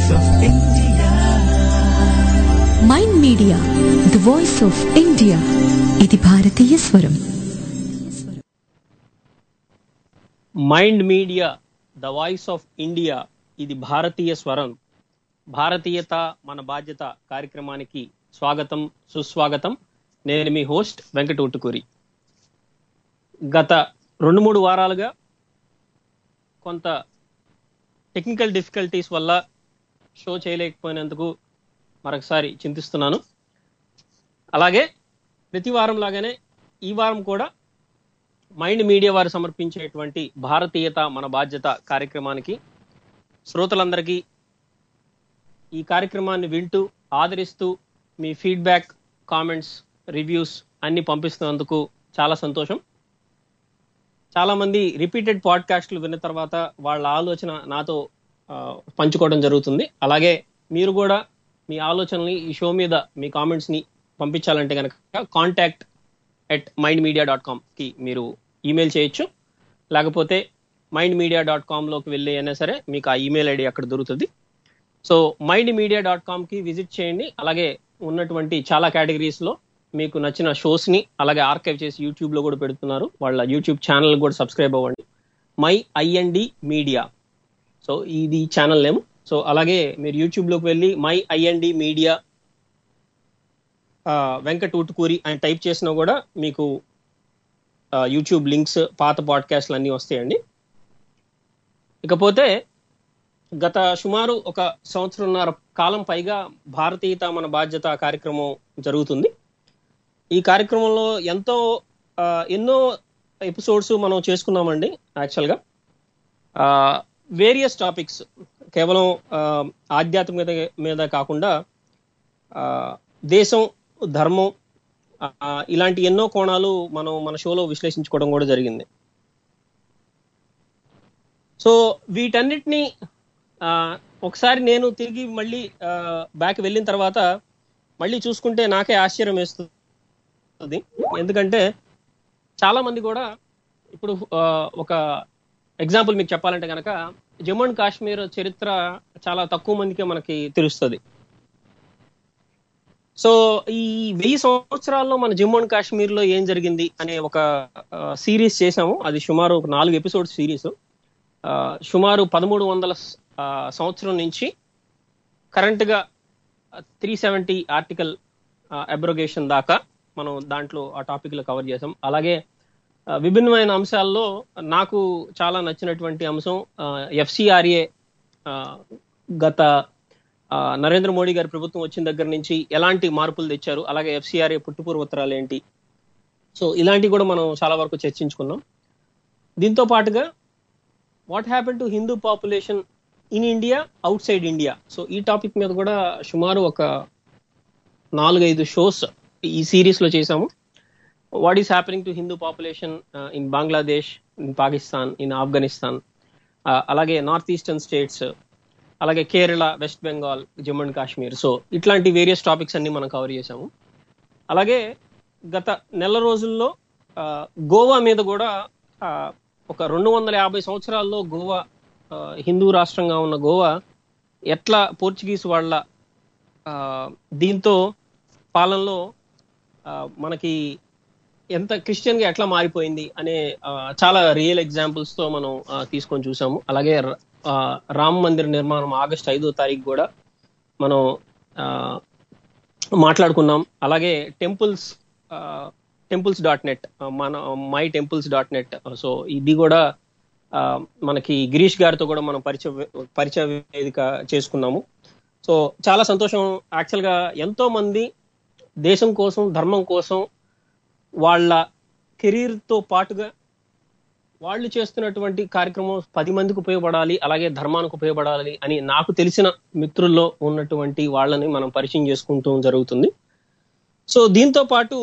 voice of India. Mind Media the voice of India ఇది భారతీయ స్వరం Mind Media the voice of India ఇది భారతీయ స్వరం భారతీయత మన బాధ్యత కార్యక్రమానికి స్వాగతం సుస్వాగతం నేను మీ హోస్ట్ వెంకట ఉట్టుకూరి గత రెండు మూడు వారాలుగా కొంత టెక్నికల్ డిఫికల్టీస్ వల్ల షో చేయలేకపోయినందుకు మరొకసారి చింతిస్తున్నాను అలాగే ప్రతి వారం లాగానే ఈ వారం కూడా మైండ్ మీడియా వారు సమర్పించేటువంటి భారతీయత మన బాధ్యత కార్యక్రమానికి శ్రోతలందరికీ ఈ కార్యక్రమాన్ని వింటూ ఆదరిస్తూ మీ ఫీడ్బ్యాక్ కామెంట్స్ రివ్యూస్ అన్ని పంపిస్తున్నందుకు చాలా సంతోషం చాలా మంది రిపీటెడ్ పాడ్కాస్ట్లు విన్న తర్వాత వాళ్ళ ఆలోచన నాతో ఆ, పంచుకోవడం జరుగుతుంది అలాగే మీరు కూడా మీ ఆలోచనల్ని ఈ షో మీద మీ కామెంట్స్ ని పంపించాలంటే కనుక contact at Mind Media dot కామ్కి మీరు ఈమెయిల్ చేయొచ్చు లేకపోతే మైండ్ మీడియా డాట్ కామ్లోకి వెళ్ళి అయినా సరే మీకు ఆ ఈమెయిల్ ఐడి అక్కడ దొరుకుతుంది సో మైండ్ మీడియా డాట్ కామ్కి విజిట్ చేయండి అలాగే ఉన్నటువంటి చాలా కేటగిరీస్లో మీకు నచ్చిన షోస్ని అలాగే ఆర్కైవ్ చేసి యూట్యూబ్లో కూడా పెడుతున్నారు వాళ్ళ యూట్యూబ్ ఛానల్ కూడా సబ్స్క్రైబ్ అవ్వండి మై ఐఎన్డి మీడియా సో ఇది ఛానల్ నేమ్ సో అలాగే మీరు యూట్యూబ్లోకి వెళ్ళి My IND Media Venkat Utukuri అని టైప్ చేసినా కూడా మీకు ఆ, యూట్యూబ్ లింక్స్ పాత పాడ్కాస్ట్లు అన్నీ వస్తాయండి ఇకపోతే గత సుమారు ఒక సంవత్సరంన్నర కాలం పైగా భారతీయత మన బాధ్యత కార్యక్రమం జరుగుతుంది ఈ కార్యక్రమంలో ఎంతో ఆ, ఎన్నో ఎపిసోడ్స్ మనం చేసుకున్నామండి యాక్చువల్గా వేరియస్ టాపిక్స్ కేవలం ఆ, ఆధ్యాత్మికత మీద కాకుండా ఆ, దేశం ధర్మం ఆ, ఇలాంటి ఎన్నో కోణాలు మనం మన షోలో విశ్లేషించుకోవడం కూడా జరిగింది సో వీటన్నిటిని ఆ, ఒకసారి నేను తిరిగి మళ్ళీ బ్యాక్ వెళ్ళిన తర్వాత మళ్ళీ చూసుకుంటే నాకే ఆశ్చర్యం వేస్తుంది ఎందుకంటే చాలా మంది కూడా ఇప్పుడు ఆ, ఒక ఎగ్జాంపుల్ మీకు చెప్పాలంటే కనుక జమ్మూ అండ్ కాశ్మీర్ చరిత్ర చాలా తక్కువ మందికే మనకి తెలుస్తుంది సో ఈ వెయ్యి సంవత్సరాల్లో మన జమ్మూ అండ్ కాశ్మీర్ లో ఏం జరిగింది అనే ఒక సిరీస్ చేసాము అది సుమారు ఒక నాలుగు ఎపిసోడ్ సిరీస్ సుమారు పదమూడు వందల ఆ, సంవత్సరం నుంచి కరెంట్ గా త్రీ సెవెంటీ ఆర్టికల్ అబ్రోగేషన్ దాకా మనం దాంట్లో ఆ టాపిక్ లో కవర్ చేసాం అలాగే ఆ, విభిన్నమైన అంశాల్లో నాకు చాలా నచ్చినటువంటి అంశం ఎఫ్సిఆర్ఏ గత ఆ, నరేంద్ర మోడీ గారి ప్రభుత్వం వచ్చిన దగ్గర నుంచి ఎలాంటి మార్పులు తెచ్చారు అలాగే ఎఫ్సిఆర్ఏ పుట్టుపూర్వోత్తరాలు ఏంటి సో ఇలాంటివి కూడా మనం చాలా వరకు చర్చించుకున్నాం దీంతో పాటుగా what happen to Hindu population in India outside India so ఈ టాపిక్ మీద కూడా సుమారు ఒక నాలుగైదు షోస్ ఈ సిరీస్ లో చేశాము what is happening to Hindu population in Bangladesh in Pakistan in Afghanistan అలాగే నార్త్ ఈస్టర్న్ స్టేట్స్ అలాగే కేరళ వెస్ట్ బెంగాల్ జమ్మూ అండ్ కాశ్మీర్ సో ఇట్లాంటి వేరియస్ టాపిక్స్ అన్ని మనం కవర్ చేశాము అలాగే గత నెల రోజుల్లో ఆ, గోవా మీద కూడా ఆ, ఒక రెండు వందల యాభై సంవత్సరాల్లో గోవా ఆ, హిందూ రాష్ట్రంగా ఉన్న గోవా ఎట్లా పోర్చుగీస్ వాళ్ళ ఆ, దీంతో పాలనలో ఆ, మనకి ఎంత క్రిస్టియన్ గా ఎట్లా మారిపోయింది అనే ఆ, చాలా రియల్ ఎగ్జాంపుల్స్ తో మనం ఆ, తీసుకొని చూసాము అలాగే ర- ఆ, రామ్ మందిర్ నిర్మాణం ఆగస్ట్ ఐదో తారీఖు కూడా మనం ఆ, మాట్లాడుకున్నాం అలాగే టెంపుల్స్ టెంపుల్స్ డాట్ నెట్ మన my temples dot net so ఇది కూడా ఆ, మనకి గిరీష్ గారితో కూడా మనం పరిచయ పరిచయ వేదిక చేసుకున్నాము సో చాలా సంతోషం యాక్చువల్ గా ఎంతో మంది దేశం కోసం ధర్మం కోసం వాళ్ళ కెరీర్ తో పాటుగా వాళ్ళు చేస్తున్నటువంటి కార్యక్రమం పది మందికి ఉపయోగపడాలి అలాగే ధర్మానికి ఉపయోగపడాలి అని నాకు తెలిసిన మిత్రుల్లో ఉన్నటువంటి వాళ్ళని మనం పరిచయం చేసుకుంటూ జరుగుతుంది సో దీంతో పాటు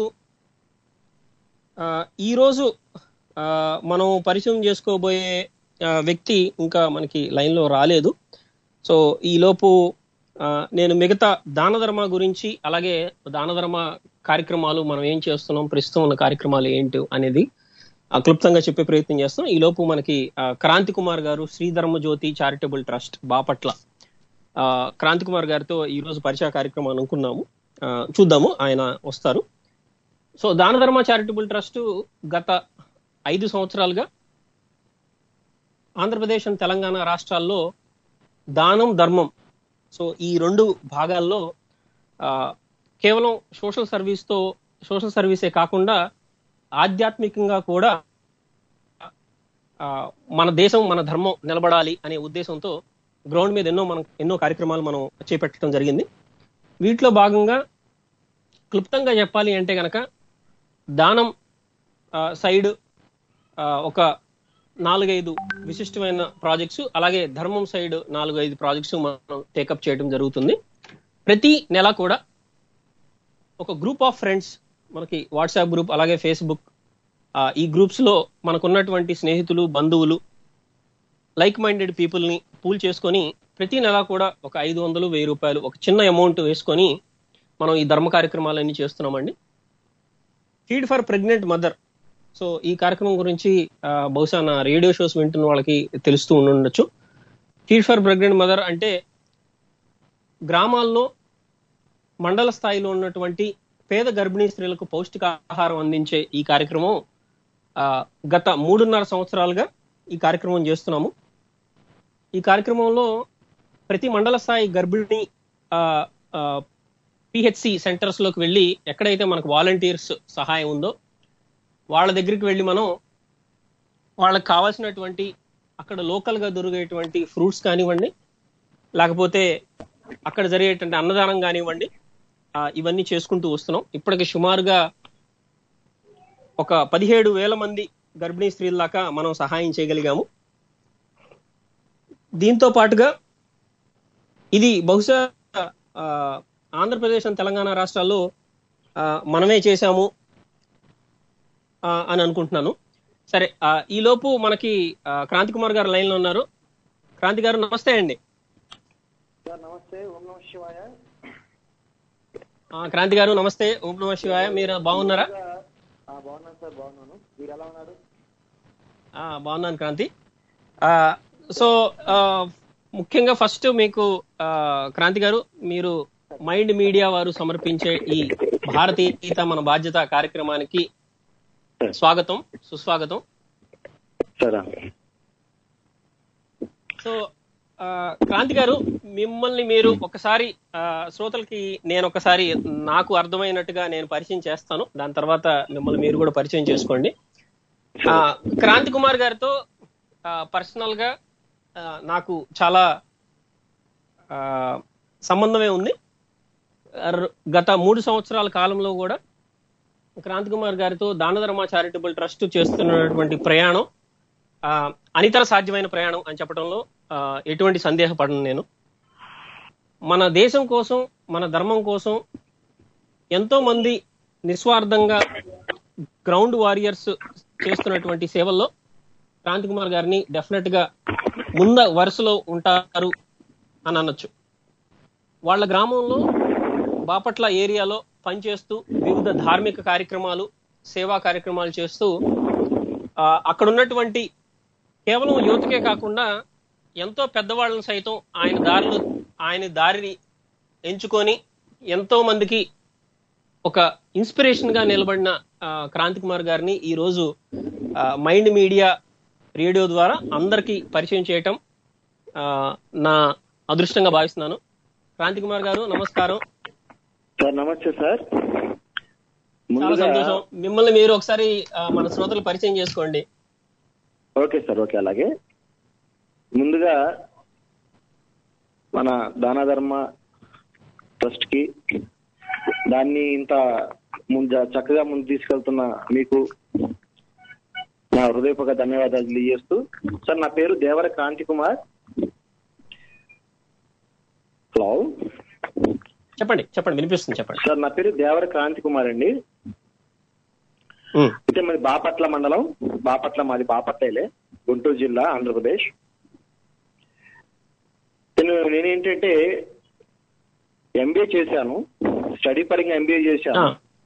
ఆ, ఈరోజు ఆ, మనం పరిచయం చేసుకోబోయే ఆ, వ్యక్తి ఇంకా మనకి లైన్ లో రాలేదు సో ఈ లోపు ఆ, నేను మిగతా దాన ధర్మ గురించి అలాగే దాన ధర్మ కార్యక్రమాలు మనం ఏం చేస్తున్నాం ప్రస్తుతం ఉన్న కార్యక్రమాలు ఏంటి అనేది ఆ, క్లుప్తంగా చెప్పే ప్రయత్నం చేస్తాం ఈ లోపు మనకి ఆ, క్రాంతి కుమార్ గారు శ్రీధర్మ జ్యోతి చారిటబుల్ ట్రస్ట్ బాపట్ల ఆ, క్రాంతి కుమార్ గారితో ఈ రోజు పరిచయ కార్యక్రమం అనుకున్నాము ఆ, చూద్దాము ఆయన వస్తారు సో దాన ధర్మ చారిటబుల్ ట్రస్ట్ గత ఐదు సంవత్సరాలుగా ఆంధ్రప్రదేశ్ అండ్ తెలంగాణ రాష్ట్రాల్లో దానం ధర్మం సో ఈ రెండు భాగాల్లో ఆ, కేవలం సోషల్ సర్వీస్తో సోషల్ సర్వీసే కాకుండా ఆధ్యాత్మికంగా కూడా ఆ, మన దేశం మన ధర్మం నిలబడాలి అనే ఉద్దేశంతో గ్రౌండ్ మీద ఎన్నో మనం ఎన్నో కార్యక్రమాలు మనం చేపట్టడం జరిగింది వీటిలో భాగంగా క్లుప్తంగా చెప్పాలి అంటే గనక దానం ఆ, సైడ్ ఆ, ఒక నాలుగైదు విశిష్టమైన ప్రాజెక్ట్స్ అలాగే ధర్మం సైడ్ నాలుగు ఐదు ప్రాజెక్ట్స్ మనం టేకప్ చేయడం జరుగుతుంది ప్రతి నెల కూడా ఒక గ్రూప్ ఆఫ్ ఫ్రెండ్స్ మనకి వాట్సాప్ గ్రూప్ అలాగే ఫేస్బుక్ ఆ, ఈ గ్రూప్స్ లో మనకున్నటువంటి స్నేహితులు బంధువులు లైక్ మైండెడ్ పీపుల్ ని పూల్ చేసుకొని ప్రతి నెల కూడా ఒక ఐదు వందలు వెయ్యి రూపాయలు ఒక చిన్న అమౌంట్ వేసుకొని మనం ఈ ధర్మ కార్యక్రమాలన్నీ చేస్తున్నామండి feed for pregnant mother so ఈ కార్యక్రమం గురించి ఆ, బహుశా నా రేడియో షోస్ వింటున్న వాళ్ళకి తెలుస్తూ ఉండొచ్చు ఫీడ్ ఫర్ ప్రెగ్నెంట్ మదర్ అంటే గ్రామాల్లో మండల స్థాయిలో ఉన్నటువంటి పేద గర్భిణీ స్త్రీలకు పౌష్టికాహారం అందించే ఈ కార్యక్రమం ఆ, గత మూడున్నర సంవత్సరాలుగా ఈ కార్యక్రమం చేస్తున్నాము ఈ కార్యక్రమంలో ప్రతి మండల స్థాయి గర్భిణి పిహెచ్సి సెంటర్స్ లోకి వెళ్ళి ఎక్కడైతే మనకు వాలంటీర్స్ సహాయం ఉందో వాళ్ళ దగ్గరికి వెళ్ళి మనం వాళ్ళకి కావాల్సినటువంటి అక్కడ లోకల్ గా దొరికేటువంటి ఫ్రూట్స్ కానివ్వండి లేకపోతే అక్కడ జరిగేటువంటి అన్నదానం కానివ్వండి ఆ, ఇవన్నీ చేసుకుంటూ వస్తున్నాం ఇప్పటికి సుమారుగా ఒక పదిహేడు వేల మంది గర్భిణీ స్త్రీల దాకా మనం సహాయం చేయగలిగాము దీంతో పాటుగా ఇది బహుశా ఆ, ఆంధ్రప్రదేశ్ అండ్ తెలంగాణ రాష్ట్రాల్లో ఆ, మనమే చేశాము ఆ, అని అనుకుంటున్నాను సరే ఆ, ఈ లోపు మనకి ఆ, క్రాంతి కుమార్ గారు లైన్ లో ఉన్నారు క్రాంతి గారు నమస్తే అండి సార్ నమస్తే ఓం నమ శివాయ ఆ, క్రాంతి గారు నమస్తే ఓం నమ శివాయ మీరు బాగున్నారా ఆ, బాగున్నాను సార్ బాగున్నాను మీరు ఎలా ఉన్నారు ఆ, బాగున్నాను క్రాంతి ఆ, సో ఆ, ముఖ్యంగా ఫస్ట్ మీకు ఆ, క్రాంతి గారు మీరు మైండ్ మీడియా వారు సమర్పించే ఈ భారతీయత మన బాధ్యత కార్యక్రమానికి స్వాగతం సుస్వాగతం సరే సో ఆ, క్రాంతి గారు మిమ్మల్ని మీరు ఒకసారి ఆ, శ్రోతలకి నేను ఒకసారి నాకు అర్థమైనట్టుగా నేను పరిచయం చేస్తాను దాని తర్వాత మిమ్మల్ని మీరు కూడా పరిచయం చేసుకోండి ఆ, క్రాంతి కుమార్ గారితో పర్సనల్ గా ఆ, నాకు చాలా ఆ, సంబంధమే ఉంది ర- గత మూడు సంవత్సరాల కాలంలో కూడా క్రాంతి కుమార్ గారితో దానధర్మ చారిటబుల్ ట్రస్ట్ చేస్తున్నటువంటి ప్రయాణం ఆ, అనితర సాధ్యమైన ప్రయాణం అని చెప్పడంలో ఆ, ఎటువంటి సందేహపడను నేను మన దేశం కోసం మన ధర్మం కోసం ఎంతో మంది నిస్వార్థంగా గ్రౌండ్ వారియర్స్ చేస్తున్నటువంటి సేవల్లో క్రాంతి కుమార్ గారిని డెఫినెట్ గా ముంద వరుసలో ఉంటారు అని అనొచ్చు వాళ్ళ గ్రామంలో బాపట్ల ఏరియాలో పనిచేస్తూ వివిధ ధార్మిక కార్యక్రమాలు సేవా కార్యక్రమాలు చేస్తూ ఆ, అక్కడ ఉన్నటువంటి కేవలం యువతకే కాకుండా ఎంతో పెద్దవాళ్ళని సైతం ఆయన దారిలో ఆయన దారిని ఎంచుకొని ఎంతో మందికి ఒక ఇన్స్పిరేషన్ గా నిలబడిన ఆ, క్రాంతి కుమార్ గారిని ఈ రోజు ఆ, మైండ్ మీడియా రేడియో ద్వారా అందరికీ పరిచయం చేయటం ఆ, నా అదృష్టంగా భావిస్తున్నాను క్రాంతి కుమార్ గారు నమస్కారం సార్ నమస్తే సార్ చాలా ముందుగా సంతోషం మిమ్మల్ని మీరు ఒకసారి ఆ, మన శ్రోతలు పరిచయం చేసుకోండి ఓకే సార్ ఓకే అలాగే ముందుగా మన దానధర్మ ట్రస్ట్ కి దాన్ని ఇంత ముందు చక్కగా ముందు తీసుకెళ్తున్న మీకు నా హృదయపూర్వక ధన్యవాదాలు తెలియజేస్తూ సార్ నా పేరు దేవర క్రాంతి కుమార్ హలో చెప్పండి చెప్పండి వినిపిస్తుంది చెప్పండి సార్ నా పేరు దేవర క్రాంతి కుమార్ అండి ఉమ్, అయితే మాది బాపట్ల మండలం బాపట్ల మాది బాపట్లలే గుంటూరు జిల్లా ఆంధ్రప్రదేశ్ నేను నేనేంటంటే ఎంబీఏ చేశాను స్టడీ పరంగా ఎంబీఏ ఆ. చేశాను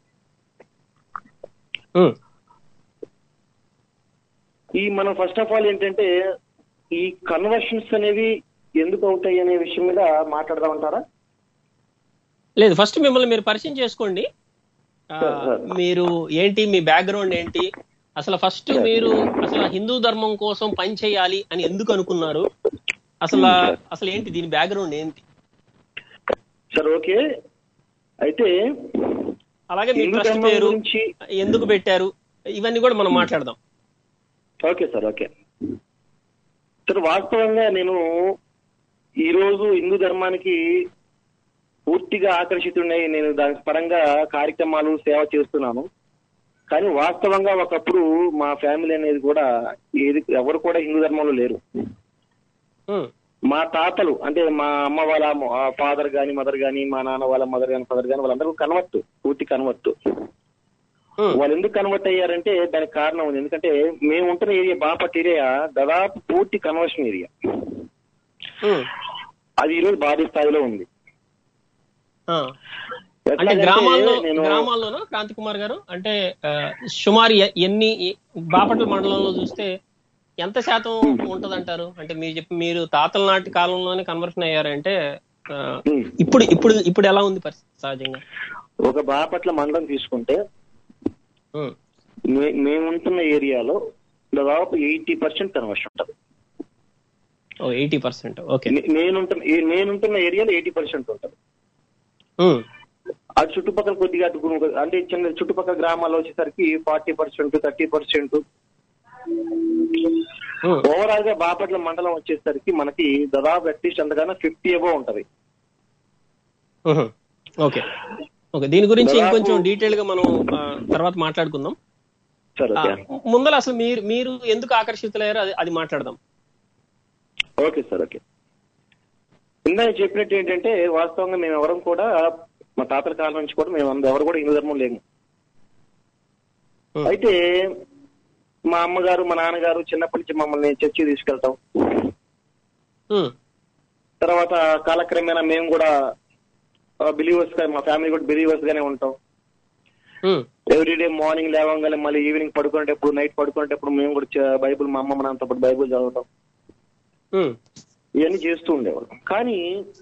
ఉమ్, ఈ మనం ఫస్ట్ ఆఫ్ ఆల్ ఏంటంటే ఈ కన్వర్షన్స్ అనేవి ఎందుకు అవుతాయి అనే విషయం మీద మాట్లాడదామంటారా లేదు ఫస్ట్ మిమ్మల్ని మీరు పరిచయం చేసుకోండి ఆ, సరే, సరే. మీరు ఏంటి మీ బ్యాక్గ్రౌండ్ ఏంటి అసలు ఫస్ట్ మీరు అసలు హిందూ ధర్మం కోసం పని చేయాలి అని ఎందుకు అనుకున్నారు అసలు అసలు ఏంటి దీని బ్యాక్గ్రౌండ్ ఏంటి సరే ఓకే అయితే అలాగే మీ హిందూ ట్రస్ట్ ధర్మం పేరు గురించి ఎందుకు పెట్టారు ఇవన్నీ కూడా మనం మాట్లాడదాం ఓకే సార్ ఓకే సార్ వాస్తవంగా నేను ఈ రోజు హిందూ ధర్మానికి పూర్తిగా ఆకర్షితున్నై నేను దాని పరంగా కార్యక్రమాలు సేవ చేస్తున్నాను కానీ వాస్తవంగా ఒకప్పుడు మా ఫ్యామిలీ అనేది కూడా ఏది ఎవరు కూడా హిందూ ధర్మంలో లేరు ఉమ్, మా తాతలు అంటే మా అమ్మ వాళ్ళ ఫాదర్ గాని మదర్ గాని మా నాన్న వాళ్ళ మదర్ గాని ఫాదర్ గాని వాళ్ళందరూ కన్వర్ట్ పూర్తి కన్వర్ట్ ఉమ్, వాళ్ళు ఎందుకు కన్వర్ట్ అయ్యారంటే దానికి కారణం ఉంది ఎందుకంటే మేము ఉంటున్న ఏరియా బాపట్ ఏరియా దాదాపు పూర్తి కన్వర్షన్ ఏరియా ఉమ్, అది ఈరోజు భారీ స్థాయిలో ఉంది ఆ. అంటే ఎట్లాగంటే గ్రామాల్లో నేను గ్రామాల్లోనా క్రాంతి కుమార్ గారు అంటే ఆ, సుమారు ఎ- ఎన్ని బాపట్ల మండలంలో చూస్తే ఎంత శాతం ఉంటదంటారు అంటే మీరు చెప్పి మీరు తాతల నాటి కాలంలోనే కన్వర్షన్ అయ్యారంటే ఆ, ఉమ్, ఇప్పుడు ఇప్పుడు ఇప్పుడు ఎలా ఉంది పరిస్థితి సహజంగా ఒక బాపట్ల మండలం తీసుకుంటే ఉమ్, మే- మేము ఉంటున్న ఏరియాలో దాదాపు ఎయిటీ పర్సెంట్ కన్వర్షన్ ఉంటుంది ఓ ఎయిటీ పర్సెంట్ ఓకే నే- నేనుంటున్న ఏ- నేనుంటున్న ఏరియాలో ఎయిటీ పర్సెంట్ ఉంటుంది ఉమ్, అది చుట్టుపక్కల కొద్దిగా అటు గు- అంటే చిన్న చుట్టుపక్కల గ్రామాల్లో వచ్చేసరికి forty percent thirty percent um, overall గా బాపట్ల మండలం వచ్చేసరికి మనకి దాదాపు అట్లీస్ట్ ఎంతగానో ఫిఫ్టీ అబో ఉంటది ఉహు, ఓకే ఓకే దీని గురించి దాదాపు- ఇంకొంచెం డీటెయిల్ గా మనం ఆ, తర్వాత మాట్లాడుకుందాం సరే ఆ, ఓకే ముందర అసలు మీరు మీరు ఎందుకు ఆకర్షితులయ్యారో అది అది మాట్లాడదాం ఓకే సార్ ఓకే ఇందాక చెప్పినట్టు ఏంటంటే వాస్తవంగా మేము ఎవరం కూడా మా తాతల కాలం నుంచి కూడా మేము అంద- ఎవరు కూడా హిందూ ధర్మం లేము ఉమ్, అయితే మా అమ్మగారు మా నాన్నగారు చిన్నప్పటి నుంచి మమ్మల్ని చర్చి తీసుకెళ్తాం ఉమ్, తర్వాత కాలక్రమేణా మేము కూడా బిలీవర్స్ గా మా ఫ్యామిలీ కూడా బిలీవర్స్ గానే ఉంటాం ఉమ్, ఎవ్రీడే మార్నింగ్ లేవగానే మళ్ళీ ఈవినింగ్ పడుకునేటప్పుడు నైట్ పడుకునేటప్పుడు మేము కూడా చ- బైబిల్ మా అమ్మ నాన్నతో పాటు బైబిల్ చదవటం ఉమ్, ఇవన్నీ చేస్తూ ఉండేవాళ్ళం కానీ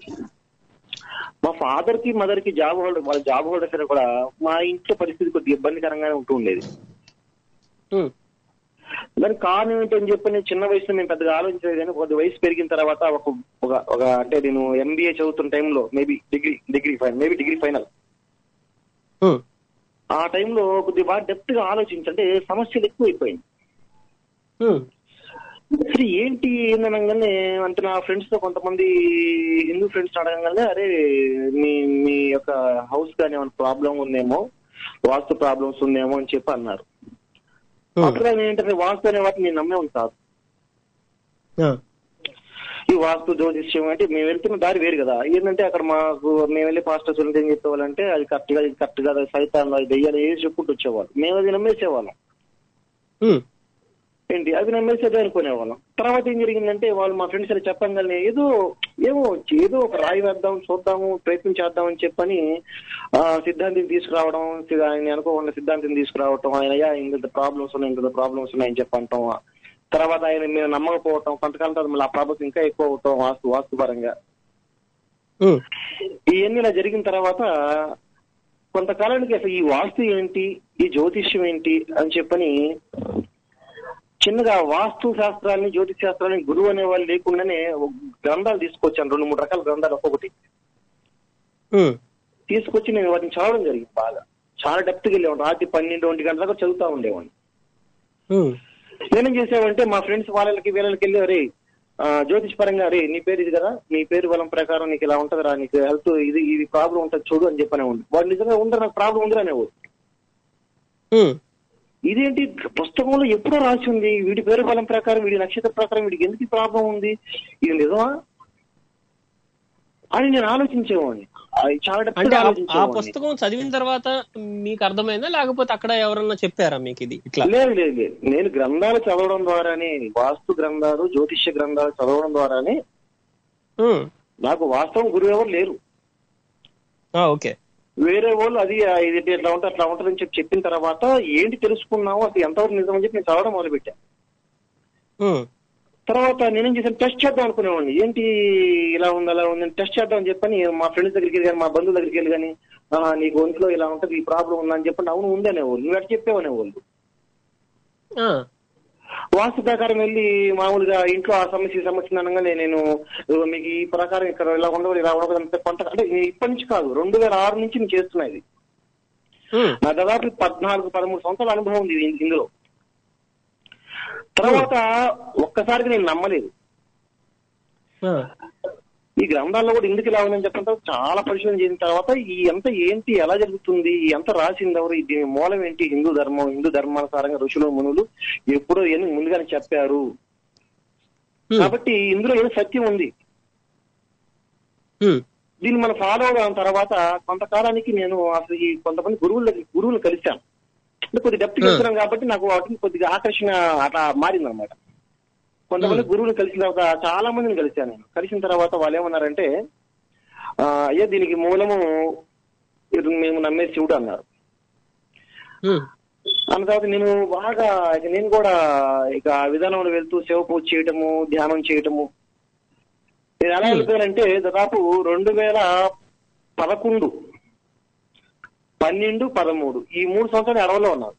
మా ఫాదర్ కి మదర్ కి జాబ్ హోల్డర్ వాళ్ళ జాబ్ హోల్డర్స్ అయినా కూడా మా ఇంట్లో పరిస్థితి కొద్దిగా ఇబ్బందికరంగానే ఉంటూ ఉండేది ఉమ్, దానికి కారణం ఏంటని చెప్పి నేను చిన్న వయసులో మేము పెద్దగా ఆలోచించలేదు కానీ కొద్ది వయసు పెరిగిన తర్వాత ఒక ఒక ఒక అంటే నేను ఎంబీఏ చదువుతున్న టైంలో maybe degree degree final maybe degree final um, ఆ టైంలో కొద్దిగా బాగా డెప్త్ గా ఆలోచించంటే సమస్యలు ఎక్కువైపోయింది ఉమ్, అసలు ఏంటి ఏందనగానే అంటే నా ఫ్రెండ్స్ తో కొంతమంది హిందూ ఫ్రెండ్స్ అడగంగానే అరే మీ మీ యొక్క హౌస్ కానీ ఏమైనా ప్రాబ్లం ఉందేమో వాస్తు ప్రాబ్లమ్స్ ఉందేమో అని చెప్పి అన్నారు ఉమ్, అప్పుడు ఆయన ఏంటంటే వాస్తు అనే వాటిని నేను నమ్మే కాదు ఆ, ఈ వాస్తు జ్యోతిష్యం అంటే మేము వెళ్తున్న దారి వేరు కదా ఏంటంటే అక్కడ మాకు మేము వెళ్ళి పాస్టర్స్ ఉంటే ఏం చెప్పేవాళ్ళంటే అది కరెక్ట్ గా ఇది కరెక్ట్ గా సైతాన్లో అది దెయ్యాలు ఏది చెప్పుకుంటూ వచ్చేవాళ్ళు మేము అది నమ్మేసేవాళ్ళం ఉమ్, ఏంటి అవి నమ్మేసేదే అనుకునేవాళ్ళం తర్వాత ఏం జరిగిందంటే వాళ్ళు మా ఫ్రెండ్స్ అని చెప్పంగానే ఏదో ఏమో ఏదో ఒక రాయి వేద్దాం చూద్దాము ప్రయత్నం చేద్దాం అని చెప్పని ఆ సిద్ధాంతిని తీసుకురావడం సి- ఆయన అనుకోకుండా సిద్ధాంతిని తీసుకురావటం ఆయన అయ్యా ఇంత ప్రాబ్లమ్స్ ఉన్నాయి ఇంత ప్రాబ్లమ్స్ ఉన్నాయని చెప్పి అంటాం తర్వాత ఆయన మేము నమ్మకపోవటం కొంతకాలం తర్వాత మళ్ళీ ఆ ప్రాబ్లమ్స్ ఇంకా ఎక్కువ అవటం వాస్తు వాస్తు పరంగా ఉమ్, ఇవన్నీ ఇలా జరిగిన తర్వాత కొంతకాలానికి అసలు ఈ వాస్తు ఏంటి ఈ జ్యోతిష్యం ఏంటి అని చెప్పని చిన్నగా వాస్తు శాస్త్రాన్ని జ్యోతిష్ శాస్త్రాన్ని గురువు అనే వాళ్ళు లేకుండానే ఒక గ్రంథాలు తీసుకొచ్చాను రెండు మూడు రకాల గ్రంథాలు ఒక్కొక్కటి ఉమ్, తీసుకొచ్చి నేను వాటిని చదవడం జరిగింది బాగా చాలా డెప్త్కి వెళ్ళేవాడిని రాత్రి పన్నెండు ఒంటి గంటల దాకా చదువుతా ఉండేవాడిని ఉమ్, నేనేం చేసామంటే మా ఫ్రెండ్స్ వాళ్ళకి వీళ్ళకి వెళ్ళి అరే ఆ, జ్యోతిష్ పరంగా అరే నీ పేరు ఇది కదా నీ పేరు బలం ప్రకారం నీకు ఇలా ఉంటదిరా నీకు హెల్త్ ఇది ఇది ప్రాబ్లం ఉంటుంది చూడు అని చెప్పనే ఉంది వాడు నిజంగా ఉందా నాకు ప్రాబ్లం ఉందిరా అనేవాడు ఉమ్, ఇదేంటి పుస్తకంలో ఎప్పుడో రాసి ఉంది వీడి పేరు బలం ప్రకారం వీడి నక్షత్ర ప్రకారం వీడికి ఎందుకు ప్రాబ్లం ఉంది ఇది నిజమా అని నేను ఆలోచించేవాడిని అది చాలా depth అంటే గా ఆ- ఆ ఆలోచించేవాడిని. పుస్తకం చదివిన తర్వాత మీకు అర్థమైందా లేకపోతే అక్కడ ఎవరన్నా చెప్పారా మీకు ఇది ఇట్లా లేదు లేదు లేదు నేను గ్రంథాలు చదవడం ద్వారానే వాస్తు గ్రంథాలు జ్యోతిష్య గ్రంథాలు చదవడం ద్వారానే ఉమ్, నాకు వాస్తవం గురువు ఎవరు లేరు ఆ, ఓకే వేరే వాళ్ళు అది ఆ, ఇది ఇట్లా ఉంటుంది అట్లా ఉంటుంది అని చెప్పి చెప్పిన తర్వాత ఏంటి తెలుసుకున్నావు అది ఎంతవరకు నిజం అని చెప్పి నేను చదవడం మొదలుపెట్టాను ఉమ్, తర్వాత నేనేం చేశాను టెస్ట్ చేద్దాం అనుకునేవాడిని ఏంటి ఇలా ఉంది అలా ఉంది టెస్ట్ చేద్దాం అని చెప్పని మా ఫ్రెండ్స్ దగ్గరికి వెళ్ళి కానీ మా బంధువుల దగ్గరికి వెళ్ళి కానీ "ఆ, నీకు ఒంట్లో ఇలా ఉంటుంది ఈ ప్రాబ్లం ఉందని చెప్పండి అవును ఉంది అనేవాళ్ళు నువ్వు ఎట్లా చెప్పేవనేవాళ్ళు ఆ, వాస్తు ప్రకారం వెళ్ళి మామూలుగా ఇంట్లో ఆ సమస్య ఈ సమస్య అనగానే నేను "ఇదిగో మీకు ఈ ప్రకారం ఇక్కడ ఇలా ఉండదు ఇలా ఉండదు అంటే కొంత అంటే నేను ఇప్పటి నుంచి కాదు రెండు వేల ఆరు నుంచి నేను చేస్తున్నా ఇది ఉమ్, నా దాదాపు పద్నాలుగు పదమూడు సంవత్సరాల అనుభవం ఉంది ఇది- ఇందులో తర్వాత ఒక్కసారిగా నేను నమ్మలేదు ఆ, ఈ గ్రంథాల్లో కూడా ఎందుకు ఇలా ఉందని చెప్పిన తర్వాత చాలా పరిశోధన చేసిన తర్వాత ఈ ఎంత ఏంటి ఎలా జరుగుతుంది ఈ ఎంత రాసింది ఎవరు దీని మూలం ఏంటి హిందూ ధర్మం హిందూ ధర్మానుసారంగా ఋషులు మునులు ఎప్పుడో ఎన్ని ముందుగానే చెప్పారు ఉమ్, కాబట్టి ఇందులో ఏదో సత్యం ఉంది ఉమ్, దీన్ని మనం ఫాలో అవడం తర్వాత కొంతకాలానికి నేను అసలు ఈ కొంతమంది గురువుల దగ్గర గురువులు కలిశాను అంటే కొద్ది డెప్త్ Hmm. వెళ్తున్నాం కాబట్టి నాకు వాటిని కొద్దిగా ఆకర్షణ అట్లా మారింది అనమాట కొంతమంది గురువులు కలిసిన తర్వాత చాలా మందిని కలిశాను నేను కలిసిన తర్వాత వాళ్ళు ఏమన్నారంటే "ఆ, అయ్యా దీనికి మూలము ఇది మేము నమ్మే శివుడు అన్నారు ఉమ్, అన్న తర్వాత నేను బాగా ఇక నేను కూడా ఇక ఆ విధానంలో వెళ్తూ శివ పూజ చేయటము ధ్యానం చేయటము నేను ఎలా వెళ్ళిపోయానంటే దాదాపు రెండు వేల పదకొండు పన్నెండు పదమూడు ఈ మూడు సంవత్సరాలు అడవిలో ఉన్నాను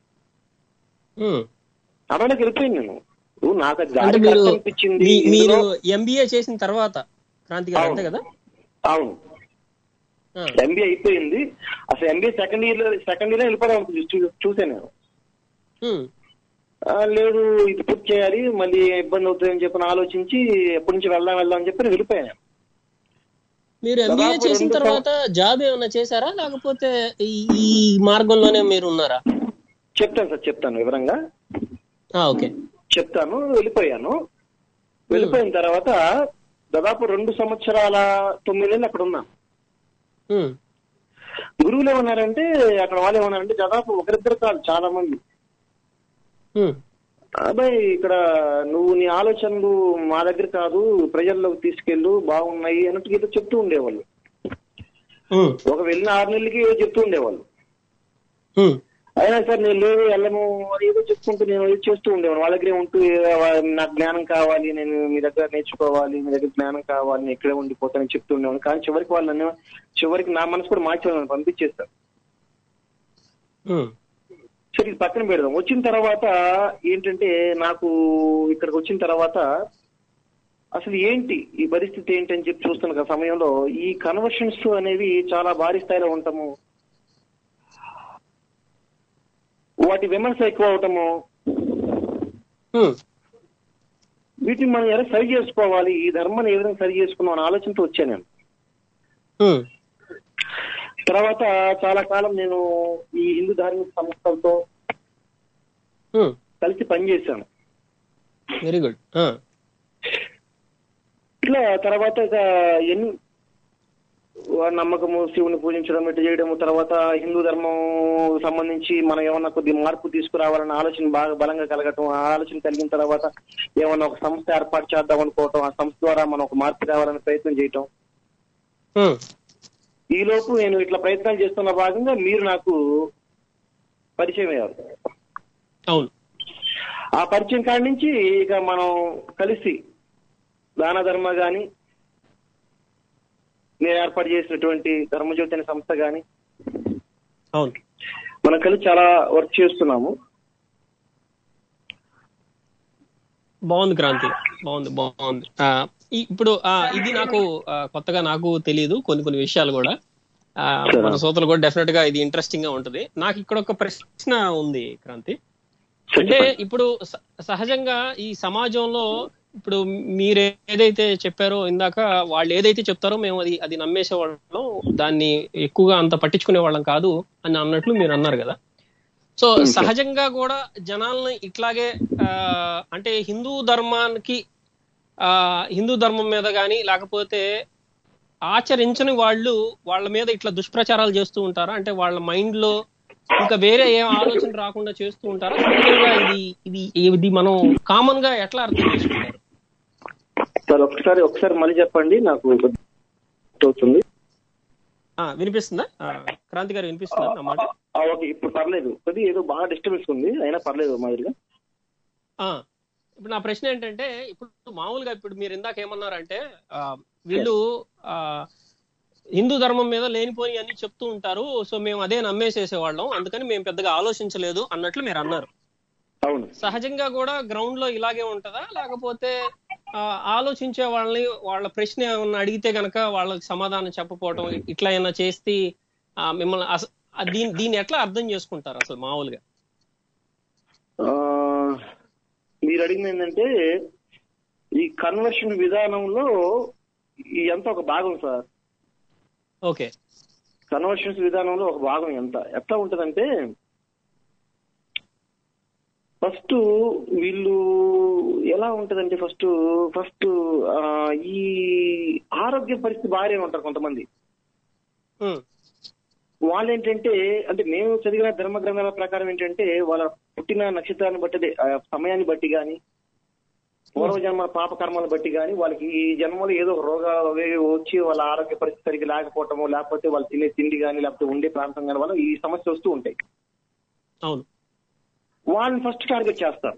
ఉమ్. అడవిలోకి వెళ్ళిపోయింది నేను ఇప్పుడు నాకు అది అంటే దారి మీరు కరెక్ట్ అనిపించింది మీ- మీరు ఇందులో- ఎంబీఏ చేసిన తర్వాత క్రాంతి గారు అంతే అవును. కదా అవును ఆ, ఎంబీఏ అయిపోయింది అసలు ఎంబీఏ సెకండ్ ఇయర్ లో సెకండ్ ఇయర్ లో వెళ్ళిపోదాం అనుకుంది. చూ- చూశాను నేను ఉమ్, ఆ, లేదు ఇది పూర్తి చేయాలి మళ్ళీ ఇబ్బంది అవుతుందని చెప్పి ఆలోచించి ఎప్పటి నుంచి వెళ్దాం వెళ్దాం అని చెప్పి నేను వెళ్ళిపోయాను మీరు ఎంబీఏ దాదాపు చేసిన రెండు తర్వాత జాబ్ ఏమైనా చేశారా లేకపోతే ఈ- ఈ మార్గంలోనే మీరు ఉన్నారా చెప్తాను సార్ చెప్తాను వివరంగా ఆ, ఓకే చెప్తాను వెళ్ళిపోయాను వెళ్ళిపోయిన తర్వాత దాదాపు రెండు సంవత్సరాల తొమ్మిది నెలలు అక్కడ ఉన్నా ఉమ్, గురువులు ఏమన్నారంటే అక్కడ వాళ్ళు ఏమన్నారంటే దాదాపు ఒకరిద్దరు కాదు చాలా మంది ఉమ్, అబ్బాయి ఇక్కడ నువ్వు నీ ఆలోచనలు మా దగ్గర కాదు ప్రజల్లోకి తీసుకెళ్ళు బాగున్నాయి అన్నట్టు ఏదో చెప్తూ ఉండేవాళ్ళు ఉమ్, ఒక వెళ్ళిన ఆరు నెలలకి ఏదో చెప్తూ ఉండేవాళ్ళు ఉమ్, అయినా సార్ నేను లేదు వెళ్ళను అది ఏదో చెప్పుకుంటూ నేను ఇది చేస్తూ ఉండేవాడు వాళ్ళ దగ్గరే ఉంటూ ఏ- వా- నాకు జ్ఞానం కావాలి నేను మీ దగ్గర నేర్చుకోవాలి మీ దగ్గర జ్ఞానం కావాలి నేను ఇక్కడే ఉండిపోతానని చెప్తూ ఉండేవాడు కానీ చివరికి వాళ్ళు నన్ను చివరికి నా మనసు కూడా మార్చేవాళ్ళు పంపించేస్తారు ఉమ్, సరే ఇది పక్కన పెడదాం వచ్చిన తర్వాత ఏంటంటే నాకు ఇక్కడికి వచ్చిన తర్వాత అసలు ఏంటి ఈ పరిస్థితి ఏంటి అని చెప్పి చూస్తున్న ఒక సమయంలో ఈ కన్వర్షన్స్ అనేవి చాలా భారీ స్థాయిలో ఉంటాము వాటి విమర్శ ఎక్కువ అవటము ఉమ్, వీటిని మనం ఎలా సరి చేసుకోవాలి ఈ ధర్మాన్ని ఏ విధంగా సరి చేసుకున్నాం అనే ఆలోచనతో వచ్చాను నేను ఉమ్, తర్వాత చాలా కాలం నేను ఈ హిందూ ధార్మిక సంస్థలతో ఉమ్, కలిసి పనిచేశాను వెరీ గుడ్ ఆ, ఇట్లా తర్వాత ఇక ఎన్ని నమ్మకము శివుని పూజించడం ఇటు చేయడము తర్వాత హిందూ ధర్మం సంబంధించి మనం ఏమన్నా కొద్ది మార్పు తీసుకురావాలన్న ఆలోచన బాగా బలంగా కలగటం ఆ ఆలోచన కలిగిన తర్వాత ఏమన్నా ఒక సంస్థ ఏర్పాటు చేద్దాం అనుకోవటం ఆ సంస్థ ద్వారా మనం ఒక మార్పు రావాలని ప్రయత్నం చేయటం ఉమ్, ఈ లోపు నేను ఇట్లా ప్రయత్నాలు చేస్తున్న భాగంగా మీరు నాకు పరిచయం అయ్యారు అవును ఆ పరిచయం కాడి నుంచి ఇక మనం కలిసి దాన ధర్మ గాని నేను ఏర్పాటు చేసినటువంటి ధర్మజ్యోతి అనే సంస్థ గాని అవును మనం కలిసి చాలా వర్క్ చేస్తున్నాము బాగుంది క్రాంతి బాగుంది బాగుంది ఆ, ఈ- ఇప్పుడు ఆ, ఇది నాకు ఆ, కొత్తగా నాకు తెలియదు కొన్ని కొన్ని విషయాలు కూడా ఆ, మన శ్రోతలు కూడా డెఫినెట్ గా ఇది ఇంట్రెస్టింగ్ గా ఉంటది నాకు ఇక్కడ ఒక ప్రశ్న ఉంది క్రాంతి అంటే ఇప్పుడు స- సహజంగా ఈ సమాజంలో ఇప్పుడు మీరు ఏదైతే చెప్పారో ఇందాక వాళ్ళు ఏదైతే చెప్తారో మేము అది అది నమ్మేసే వాళ్ళం దాన్ని ఎక్కువగా అంత పట్టించుకునే వాళ్ళం కాదు అని అన్నట్లు మీరు అన్నారు కదా సో సహజంగా కూడా జనాల్ని ఇట్లాగే ఆ, అంటే హిందూ ధర్మానికి ఆ హిందూ ధర్మం మీద కానీ లేకపోతే ఆచరించని వాళ్ళు వాళ్ళ మీద ఇట్లా దుష్ప్రచారాలు చేస్తూ ఉంటారా అంటే వాళ్ళ మైండ్ లో ఇంకా వేరే ఏం ఆలోచన రాకుండా చేస్తూ ఉంటారా సహజంగా ఇది ఇది ఇది మనం కామన్ గా ఎట్లా అర్థం చేసుకుంటారు సార్ ఒకసారి ఒకసారి మళ్ళీ చెప్పండి నాకు అవుతుంది ఆ, వినిపిస్తుందా ఆ, క్రాంతి గారు వినిపిస్తుందా నా మాట ఓకే ఇప్పుడు పర్లేదు కొద్ది ఏదో బాగా డిస్టర్బెన్స్ ఉంది అయినా పర్లేదు మాదిరిగా ఆ, ఇప్పుడు నా ప్రశ్న ఏంటంటే ఇప్పుడు మామూలుగా ఇప్పుడు మీరు ఇందాక ఏమన్నారంటే ఆ, వీళ్ళు ఆ, హిందూ ధర్మం మీద లేనిపోని అన్ని చెప్తూ ఉంటారు సో మేము అదే నమ్మేసేసేవాళ్ళం అందుకని మేము పెద్దగా ఆలోచించలేదు అన్నట్లు మీరు అన్నారు అవును సహజంగా కూడా గ్రౌండ్ లో ఇలాగే ఉంటదా లేకపోతే ఆ, ఆలోచించే వాళ్ళని వాళ్ళ ప్రశ్న ఏమన్నా అడిగితే గనక వాళ్ళకి సమాధానం చెప్పపోవటం ఇట్లా ఏమన్నా చేస్తే ఆ, మిమ్మల్ని అస- ఆ, దీన్ని దీన్ని ఎట్లా అర్థం చేసుకుంటారు అసలు మామూలుగా ఆ, మీరు అడిగింది ఏంటంటే ఈ కన్వర్షన్ విధానంలో ఈ ఎంత ఒక భాగం సార్ ఓకే కన్వర్షన్స్ విధానంలో ఒక భాగం ఎంత ఎట్లా ఉంటదంటే ఫస్ట్ వీళ్ళు ఎలా ఉంటదంటే ఫస్ట్ ఫస్ట్ ఈ ఆరోగ్య పరిస్థితి బాగానే ఉంటారు కొంతమంది ఉమ్, వాళ్ళు ఏంటంటే అంటే మేము చదివిన ధర్మ గ్రంథాల ప్రకారం ఏంటంటే వాళ్ళ పుట్టిన నక్షత్రాన్ని బట్టి అదే, ఆ సమయాన్ని బట్టి గాని పూర్వజన్మ పాప కర్మలను బట్టి గాని వాళ్ళకి ఈ జన్మలో ఏదో ఒక రోగాలు అవేవి వచ్చి వాళ్ళ ఆరోగ్య పరిస్థితి సరిగ్గా లేకపోవటము లేకపోతే వాళ్ళు తినే తిండి కానీ లేకపోతే ఉండే ప్రాంతం కానీ వల్ల ఈ సమస్య వస్తూ ఉంటాయి అవును వాళ్ళని ఫస్ట్ టార్గెట్ చేస్తారు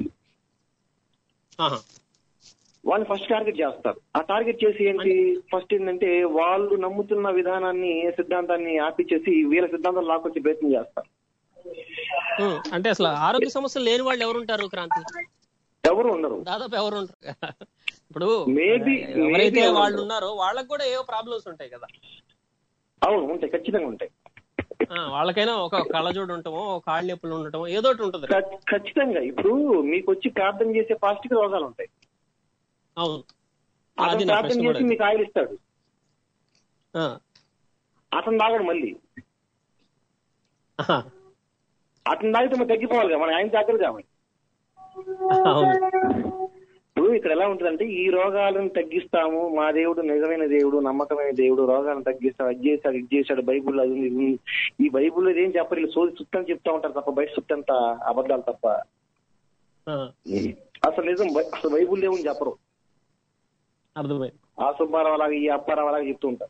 ఆహా వాళ్ళని ఫస్ట్ టార్గెట్ చేస్తారు ఆ టార్గెట్ చేసి ఏంటి ఫస్ట్ ఏంటంటే వాళ్ళు నమ్ముతున్న విధానాన్ని సిద్ధాంతాన్ని ఆపిచ్చేసి వీళ్ళ సిద్ధాంతం లాక్కొచ్చే ప్రయత్నం చేస్తారు ఉమ్, అంటే అసలు ఆరోగ్య సమస్యలు లేని వాళ్ళు ఎవరు ఉంటారు క్రాంతి ఎవరు ఉండరు దాదాపు ఎవరు ఉంటారు ఇప్పుడు Maybe, ఎవరైతే maybe వాళ్ళు ఎవరు. ఉన్నారో వాళ్ళకి కూడా ఏవో ప్రాబ్లమ్స్ ఉంటాయి కదా అవును ఉంటాయి ఖచ్చితంగా ఉంటాయి ఆ, వాళ్ళకైనా ఒక కళ్ళజోడు ఉండటమో ఒక కాళ్ళ నొప్పులు ఉండటమో ఏదో ఒకటి ఉంటుంది ఖ- ఖచ్చితంగా ఇప్పుడు మీకు వచ్చి ప్రార్థన చేసే పాస్టిక్ రోగాలు ఉంటాయి అవును అది అతను నా ప్రార్థన ప్రశ్న కూడా చేసి మీకు ఆయిల్ ఇస్తాడు ఆ, అతను తాగడు మళ్ళీ ఆహా, అతను తాగితే మనం తగ్గిపోవాలి కదా మన ఆయన తాగరు కాబట్టి అవును ఇప్పుడు ఇక్కడ ఎలా ఉంటుందంటే ఈ రోగాలను తగ్గిస్తాము మా దేవుడు నిజమైన దేవుడు నమ్మకమైన దేవుడు రోగాలను తగ్గిస్తాడు అది చేశాడు ఇది చేశాడు బైబుల్ అది ఉంది, ఇది ఉంది. ఈ బైబుల్ ఏం చెప్పరు వీళ్ళు సోది సుత్తని చెప్తా ఉంటారు తప్ప బయట సుత్తంత అబద్ధాలు తప్ప ఆ, అసలు నిజం బై- అసలు బైబుల్ ఏముంది చెప్పరు అర్థమైంది ఆ సుబ్బారావు అలాగా ఈ అప్పారావు అలాగా చెప్తూ ఉంటారు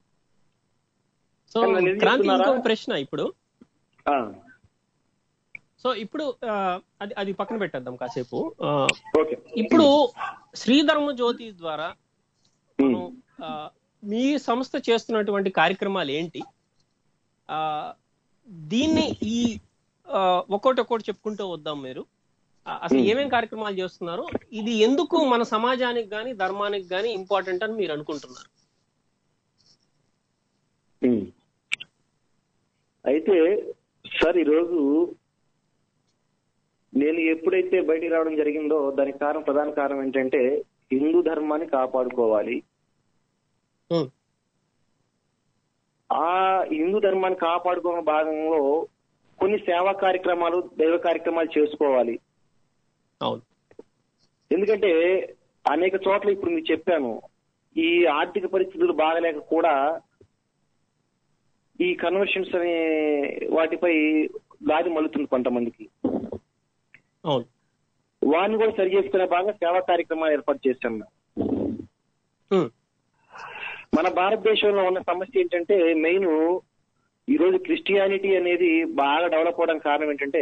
సో కానీ నన్ను ఎందుకు క్రాంతి చెప్తున్నారా? ఇంకొక ప్రశ్న ఇప్పుడు ఆ, సో ఇప్పుడు ఆ, అది అది పక్కన పెట్టేద్దాం కాసేపు ఆ, ఓకే ఇప్పుడు శ్రీధర్మ జ్యోతి ద్వారా ఉమ్. మనం ఆ, మీ సంస్థ చేస్తున్నటువంటి కార్యక్రమాలు ఏంటి ఆ దీన్ని ఈ ఆ, ఒక్కోటి ఒక్కోటి చెప్పుకుంటూ వద్దాం మీరు ఆ, అసలు ఏమేం కార్యక్రమాలు చేస్తున్నారు ఇది ఎందుకు మన సమాజానికి గాని ధర్మానికి గాని ఇంపార్టెంట్ అని మీరు అనుకుంటున్నారు ఉమ్. అయితే సార్ ఈరోజు నేను ఎప్పుడైతే బయటికి రావడం జరిగిందో దానికి కారణం ప్రధాన కారణం ఏంటంటే హిందూ ధర్మాన్ని కాపాడుకోవాలి ఉమ్, ఆ హిందూ ధర్మాన్ని కాపాడుకునే భాగంలో కొన్ని సేవా కార్యక్రమాలు దైవ కార్యక్రమాలు చేసుకోవాలి అవును ఎందుకంటే అనేక చోట్ల ఇప్పుడు మీకు చెప్పాను ఈ ఆర్థిక పరిస్థితులు బాగలేక కూడా ఈ కన్వర్షన్స్ అనే వాటిపై దారి మలుతుంది కొంతమందికి అవును వారిని కూడా సరి చేసుకునే భాగంగా సేవా కార్యక్రమాలు ఏర్పాటు చేశాం మేము. ఉమ్, మన భారతదేశంలో ఉన్న సమస్య ఏంటంటే మెయిన్ ఈ రోజు క్రిస్టియానిటీ అనేది బాగా డెవలప్ అవడానికి కారణం ఏంటంటే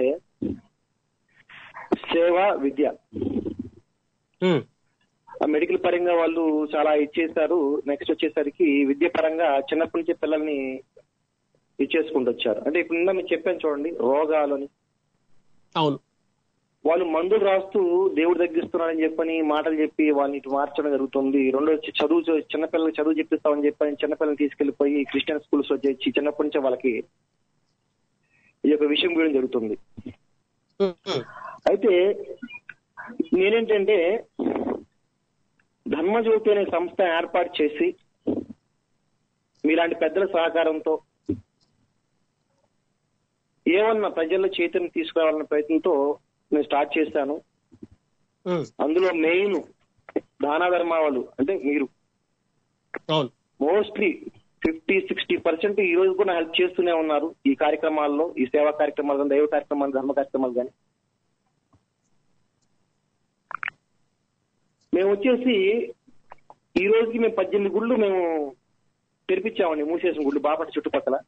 సేవ విద్య ఉమ్, ఆ మెడికల్ పరంగా వాళ్ళు చాలా ఇచ్చేసారు నెక్స్ట్ వచ్చేసరికి విద్య పరంగా చిన్నప్పటి నుంచి పిల్లల్ని ఇచ్చేసుకుంటూ వచ్చారు అంటే ఇప్పుడు నిన్న మీకు చెప్పాను చూడండి రోగాలని అవును వాళ్ళు మందులు రాస్తూ దేవుడు తగ్గిస్తున్నాడని చెప్పని మాటలు చెప్పి వాళ్ళని ఇటు మార్చడం జరుగుతుంది రెండో వచ్చి చదువు చ- చిన్నపిల్లలకి చదువు చెప్పిస్తామని చెప్పని చిన్నపిల్లల్ని తీసుకెళ్లిపోయి క్రిస్టియన్ స్కూల్స్ వచ్చి చిన్నప్పటి నుంచే వాళ్ళకి ఈ యొక్క విషయం గురించి జరుగుతుంది ఉమ్, ఉమ్, అయితే నేనేంటంటే ధర్మజ్యోతి అనే సంస్థ ఏర్పాటు చేసి మీలాంటి పెద్దల సహకారంతో ఏమన్నా ప్రజల్లో చైతన్యం తీసుకురావాలన్న ప్రయత్నంతో నేను స్టార్ట్ చేశాను ఉమ్, అందులో మెయిన్ దాన ధర్మాలు అంటే మీరు అవును మోస్ట్లీ ఫిఫ్టీ సిక్స్టీ పర్సెంట్ ఈ రోజు కూడా హెల్ప్ చేస్తూనే ఉన్నారు ఈ కార్యక్రమాల్లో ఈ సేవా కార్యక్రమాలు కానీ దైవ కార్యక్రమాలు ధర్మ కార్యక్రమాలు కానీ మేము వచ్చేసి ఈ రోజుకి మేము పద్దెనిమిది గుళ్ళు మేము తెరిపించామండి మూసేసిన గుళ్ళు బాపట్ల చుట్టుపక్కల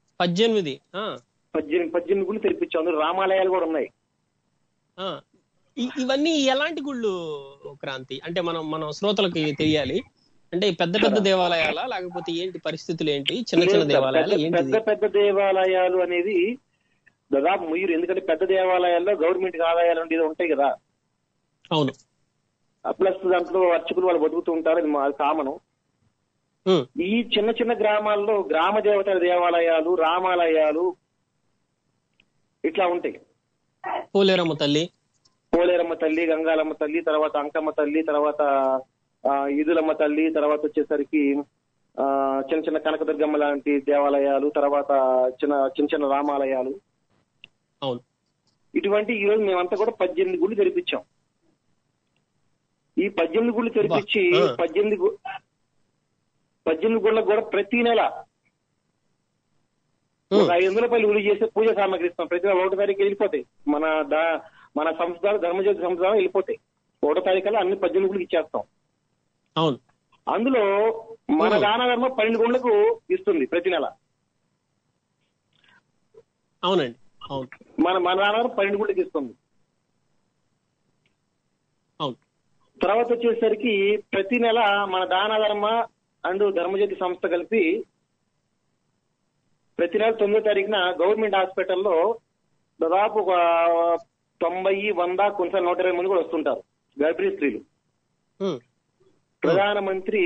పద్దెనిమిది ఆ, పద్దెనిమిది పద్దెనిమిది గుళ్ళు తెరిపించాం అందులో రామాలయాలు కూడా ఉన్నాయి ఆ. ఈ- ఇవన్నీ ఎలాంటి గుళ్ళు క్రాంతి అంటే మనం మనం శ్రోతలకి తెలియాలి అంటే పెద్ద పెద్ద దేవాలయాలా లేకపోతే ఏంటి పరిస్థితులు ఏంటి చిన్న చిన్న దేవాలయాలు పెద్ద- పెద్ద ఏంటి పెద్ద దేవాలయాలు అనేది దాదాపు ముయ్యరు ఎందుకంటే పెద్ద దేవాలయాల్లో గవర్నమెంట్ ఆదాయాలు అనేది ఉంటాయి కదా అవును ప్లస్ దాంట్లో అర్చకులు వాళ్ళు బతుకుతూ ఉంటారు అది మా కామను ఉమ్, ఈ చిన్న చిన్న గ్రామాల్లో గ్రామ దేవతల దేవాలయాలు రామాలయాలు ఇట్లా ఉంటాయి పోలేరమ్మ తల్లి పోలేరమ్మ తల్లి గంగాలమ్మ తల్లి తర్వాత అంకమ్మ తల్లి తర్వాత ఆ, ఈదులమ్మ తల్లి తర్వాత వచ్చేసరికి ఆ చిన్న చిన్న కనకదుర్గమ్మ లాంటి దేవాలయాలు తర్వాత చిన్న చిన్న చిన్న రామాలయాలు అవును ఇటువంటి ఈ రోజు మేమంతా కూడా పద్దెనిమిది గుళ్ళు తెరిపించాం ఈ పద్దెనిమిది గుళ్ళు తెరిపించి ఆ. పద్దెనిమిది గు- పద్దెనిమిది గుళ్ళకు కూడా ప్రతి నెల ఉమ్, ఒక ఐదు వందల రూపాయలు విలువ చేసే పూజ సామాగ్రి ఇస్తాం ప్రతి నెల ఒకటో తారీఖు వెళ్ళిపోతాయి మన దా- మన సంస్థలు ధర్మజ్యోతి సంస్థలు వెళ్ళిపోతాయి ఒకటో తారీఖు అన్ని పద్దెనిమిది గుళ్ళకి ఇచ్చేస్తాం అవును అందులో మన ఉమ్. దాన ధర్మ పన్నెండు గుళ్ళకు ఇస్తుంది ప్రతి నెల అవునండి అవును మన మన దాన ధర్మ పన్నెండు గుళ్ళకి ఇస్తుంది అవును తర్వాత వచ్చేసరికి ప్రతి నెల మన దాన ధర్మ అండ్ ధర్మజ్యోతి సంస్థ కలిపి ప్రతి నెల తొమ్మిదో తారీఖున గవర్నమెంట్ హాస్పిటల్లో దాదాపు ఒక తొంభై వంద కొంచెం నూట ఇరవై మంది కూడా వస్తుంటారు గర్భిణీ స్త్రీలు ఉమ్, ప్రధానమంత్రి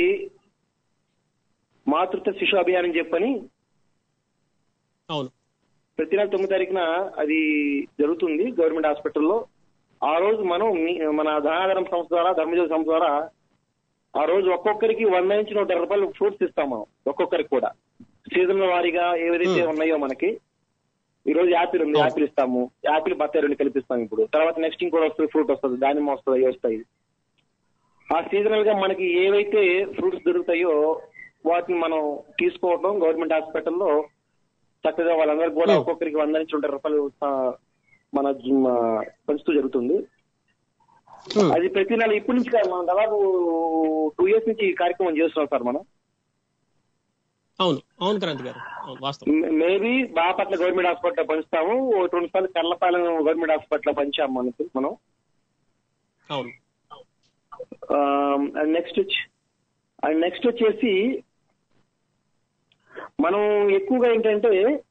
మాతృత్వ శిశు అభియాన్ అని చెప్పని అవును ప్రతి నెల తొమ్మిది తారీఖున అది జరుగుతుంది గవర్నమెంట్ హాస్పిటల్లో ఆ రోజు మనం మీ- మన ధనాధారం సంస్థ ద్వారా ధర్మజ్యోతి సంస్థ ద్వారా ఆ రోజు ఒక్కొక్కరికి వంద నుంచి నూట ఇరవై రూపాయలు ఫ్రూట్స్ ఇస్తాం మనం ఒక్కొక్కరికి కూడా సీజన్ వారీగా ఏవైతే Hmm. ఉన్నాయో మనకి ఈ రోజు యాపిల్ ఉంది అవును. యాపిల్ ఇస్తాము యాపిల్ బత్తాయి రెండు కల్పిస్తాం ఇప్పుడు తర్వాత నెక్స్ట్ ఇంకోటి వస్తుంది ఫ్రూట్ వస్తుంది దానిమ్మ వస్తుంది అవి వస్తాయి ఆ సీజనల్ గా మనకి ఏవైతే ఫ్రూట్స్ దొరుకుతాయో వాటిని మనం తీసుకోవడం గవర్నమెంట్ హాస్పిటల్లో చక్కగా వాళ్ళందరికీ కూడా Hmm. ఒక్కొక్కరికి వంద నుంచి నూట రూపాయలు ఆ, మన జిమ్, ఆ, పంచుతూ జరుగుతుంది ఉమ్, అది ప్రతి నెల ఇప్పటి నుంచి కాదు మనం దాదాపు టూ ఇయర్స్ నుంచి ఈ కార్యక్రమం చేస్తున్నాం సార్ మనం అవును అవును క్రాంతి గారు అవును వాస్తవం మేబీ బాపట్ల గవర్నమెంట్ హాస్పిటల్ పంచుతాము ఒకటి రెండు సార్లు కర్లపాలెం గవర్నమెంట్ హాస్పిటల్ పంచాము మనకి మనం అవును నెక్స్ట్ వచ్చి అండ్ నెక్స్ట్ వచ్చేసి మనం ఎక్కువగా ఏంటంటే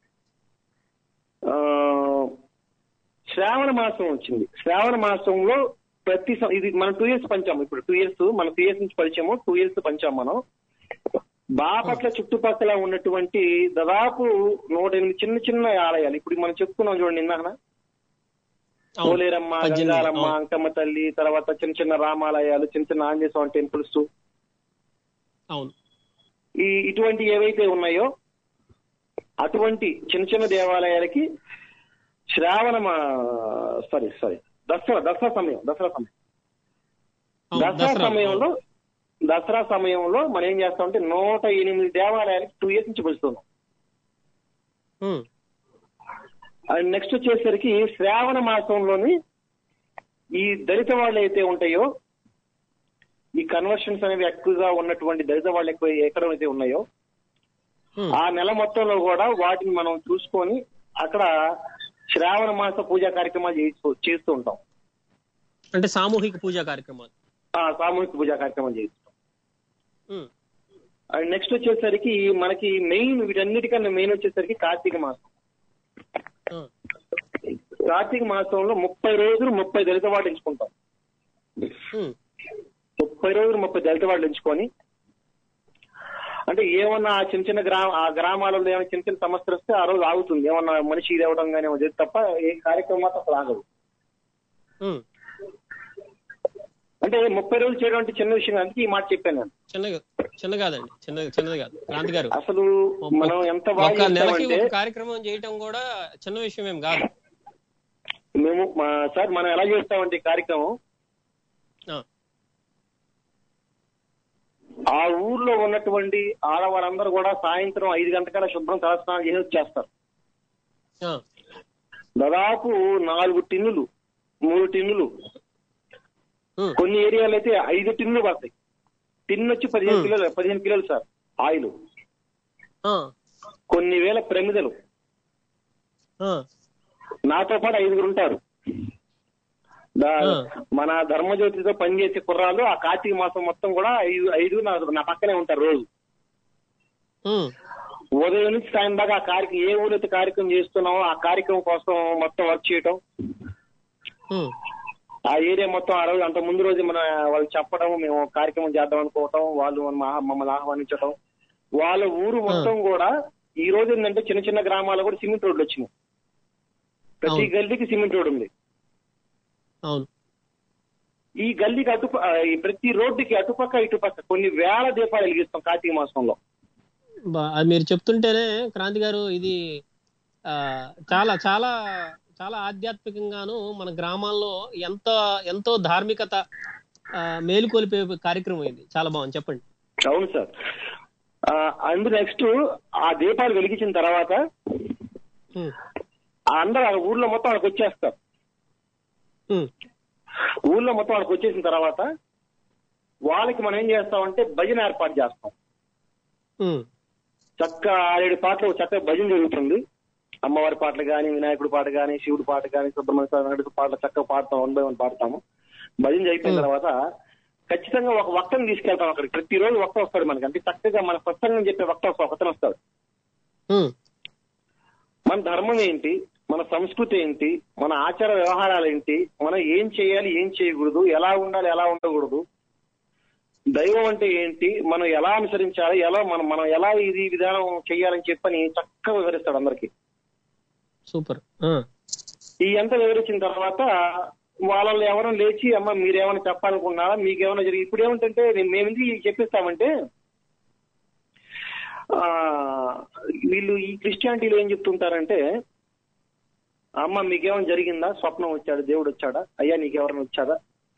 ఆ, శ్రావణ మాసం వచ్చింది శ్రావణ మాసంలో ప్రతి సం- ఇది మనం టూ ఇయర్స్ పంచాము ఇప్పుడు టూ ఇయర్స్ మనం టూ ఇయర్స్ నుంచి పరిచాము టూ ఇయర్స్ పంచాము మనం బాపట్ల చుట్టుపక్కల ఉన్నటువంటి దాదాపు నూట ఎనిమిది చిన్న చిన్న ఆలయాలు ఇప్పుడు మనం చెప్పుకున్నాం చూడండి ఇందాక అవును పోలేరమ్మ పద్దెనిమిది, గంగారమ్మ అవును. అంకమ్మ తల్లి తర్వాత చిన్న చిన్న రామాలయాలు చిన్న చిన్న ఆంజనేయ స్వామి టెంపుల్స్ అవును ఈ ఇటువంటి ఏవైతే ఉన్నాయో అటువంటి చిన్న చిన్న దేవాలయాలకి శ్రావణ సారీ సారీ దసరా దసరా సమయం దసరా సమయం అవును, దసరా దసరా. సమయంలో దసరా సమయంలో మనం ఏం చేస్తామంటే నూట ఎనిమిది దేవాలయాలకి టూ ఇయర్స్ నుంచి పంచుతున్నాం ఉమ్, అండ్ నెక్స్ట్ వచ్చేసరికి శ్రావణ మాసంలోని ఈ దళిత వాళ్ళు అయితే ఉంటాయో ఈ కన్వర్షన్స్ అనేవి ఎక్కువగా ఉన్నటువంటి దళిత వాళ్ళు ఎక్కువ ఎక్కడైతే ఉన్నాయో ఉమ్, ఆ నెల మొత్తంలో కూడా వాటిని మనం చూసుకొని అక్కడ శ్రావణ మాస పూజా కార్యక్రమాలు చేస్తూ చేస్తూ ఉంటాం అంటే సామూహిక పూజా కార్యక్రమాలు ఆ సామూహిక పూజా కార్యక్రమాలు చేస్తాం ఉమ్, అండ్ నెక్స్ట్ వచ్చేసరికి మనకి మెయిన్ వీటన్నిటికన్నా మెయిన్ వచ్చేసరికి కార్తీక మాసం ఉమ్, కార్తీక మాసంలో ముప్పై రోజులు ముప్పై దళిత వాళ్ళు ఎంచుకుంటాం ఉమ్, ముప్పై రోజులు ముప్పై దళిత వాళ్ళు ఎంచుకొని అంటే ఏమన్నా ఆ చిన్న చిన్న గ్రామ ఆ గ్రామాలలో ఏమైనా చిన్న చిన్న సమస్యలు వస్తే ఆ రోజు ఆగుతుంది ఏమన్నా మనిషి ఇది అవ్వడం కానీ ఏమో చేస్తే తప్ప ఏ కార్యక్రమం మాత్రం అసలు ఆగదు ఉమ్. అంటే ముప్పై రోజులు చేయడం అంటే చిన్న విషయం అందుకే ఈ మాట చెప్పాను నేను చిన్నగా చిన్న కాదండి చిన్న చిన్నది కాదు క్రాంతి గారు అసలు మనం ఎంత బాగా ఒక నెలకి చేస్తామంటే ఒక కార్యక్రమం చేయటం కూడా చిన్న విషయం ఏం కాదు మేము మా సార్ మనం ఎలా చేస్తామంటే ఈ కార్యక్రమం ఆ, ఆ ఊర్లో ఉన్నటువంటి ఆడవాళ్ళందరూ కూడా సాయంత్రం ఐదు గంటకల్లా శుభ్రం తలస్నానం చేసి వచ్చేస్తారు ఆ, దాదాపు నాలుగు టిన్నులు మూడు టిన్నులు ఉమ్, కొన్ని ఏరియాలో అయితే ఐదు టిన్నులు పడతాయి టిన్ వచ్చి పదిహేను Hmm. కిలోలు పదిహేను కిలోలు సార్ ఆయిల్ ఆ, కొన్ని వేల ప్రమిదలు ఆ, నాతో పాటు ఐదుగురు ఉంటారు దా- ఆ. మన ధర్మజ్యోతితో పనిచేసే కుర్రాళ్ళు ఆ కార్తీక మాసం మొత్తం కూడా ఐదు ఐదు నా నా పక్కనే ఉంటారు రోజు ఉమ్, ఉదయం నుంచి సాయం దాకా ఆ కార్యక్రమం ఏ ఊరైతే కార్యక్రమం చేస్తున్నామో ఆ కార్యక్రమం కోసం మొత్తం వర్క్ చేయటం ఉమ్, ఆ ఏరియా మొత్తం ఆ రోజు అంత ముందు రోజు మన వాళ్ళు చెప్పడం మేము కార్యక్రమం చేద్దాం అనుకోవటం వాళ్ళు మన ఆహ్- మమ్మల్ని ఆహ్వానించడం వాళ్ళ ఊరు మొత్తం కూడా ఈ రోజు ఏంటంటే చిన్న చిన్న గ్రామాలు కూడా సిమెంట్ రోడ్లు వచ్చినాయి ప్రతి అవును. గల్లీకి సిమెంట్ రోడ్ ఉంది అవును ఈ గల్లీకి అటు ఈ ప్రతి రోడ్డుకి అటుపక్క ఇటుపక్క కొన్ని వేల దీపాలు వెలిగిస్తాం కార్తీక మాసంలో బా- అది మీరు చెప్తుంటేనే క్రాంతి గారు ఇది ఆ, చాలా చాలా చాలా ఆధ్యాత్మికంగాను మన గ్రామాల్లో ఎంత ఎంతో ధార్మికత ఆ, మేలుకొలిపే కార్యక్రమం ఇది చాలా బాగుంది చెప్పండి అవును సార్ ఆ, అందు నెక్స్ట్ ఆ దీపాలు వెలిగించిన తర్వాత ఉమ్, ఆ అందరూ ఆ ఊర్లో మొత్తం వాళ్ళకి వచ్చేస్తారు ఉమ్, ఊర్లో మొత్తం వాళ్ళకి వచ్చేసిన తర్వాత వాళ్ళకి మనం ఏం చేస్తామంటే భజన ఏర్పాటు చేస్తాం ఉమ్, చక్క ఆరేడు పాటలు చక్కగా భజన జరుగుతుంది అమ్మవారి పాటలు కానీ వినాయకుడి పాట కానీ శివుడి పాట కానీ సుబ్రహ్మణ్య స్వామి వెంకటేశ్వర పాటలు చక్కగా పాడతాం వన్ బై వన్ పాడతాము భజన అయిపోయిన Hmm. తర్వాత ఖచ్చితంగా ఒక వక్తను తీసుకెళ్తాం అక్కడికి ప్రతిరోజు వక్త వస్తాడు మనకి అంటే చక్కగా మన ప్రసంగం చెప్పే వక్త వస్తా- ఒకతను వస్తాడు ఉమ్, మన ధర్మం ఏంటి మన సంస్కృతి ఏంటి మన ఆచార వ్యవహారాలు ఏంటి మనం ఏం చేయాలి ఏం చేయకూడదు ఎలా ఉండాలి ఎలా ఉండకూడదు దైవం అంటే ఏంటి మనం ఎలా అనుసరించాలి ఎలా మనం మనం ఎలా ఇది విధానం చేయాలని చెప్పని చక్కగా వివరిస్తాడు అందరికి సూపర్ ఆ, ఈ ఎంత వివరించిన తర్వాత వాళ్ళలో ఎవరో లేచి అమ్మ మీరేమైనా చెప్పాలనుకున్నారా మీకేమైనా జరిగి ఇప్పుడు ఏమిటంటే నేను మేము ఎందుకు చెప్పిస్తామంటే ఆ వీళ్ళు ఈ క్రిస్టియానిటీలో ఏం చెప్తుంటారంటే అమ్మ మీకేమైనా జరిగిందా స్వప్నం వచ్చాడు దేవుడు వచ్చాడా అయ్యా నీకెవరైనా వచ్చాడా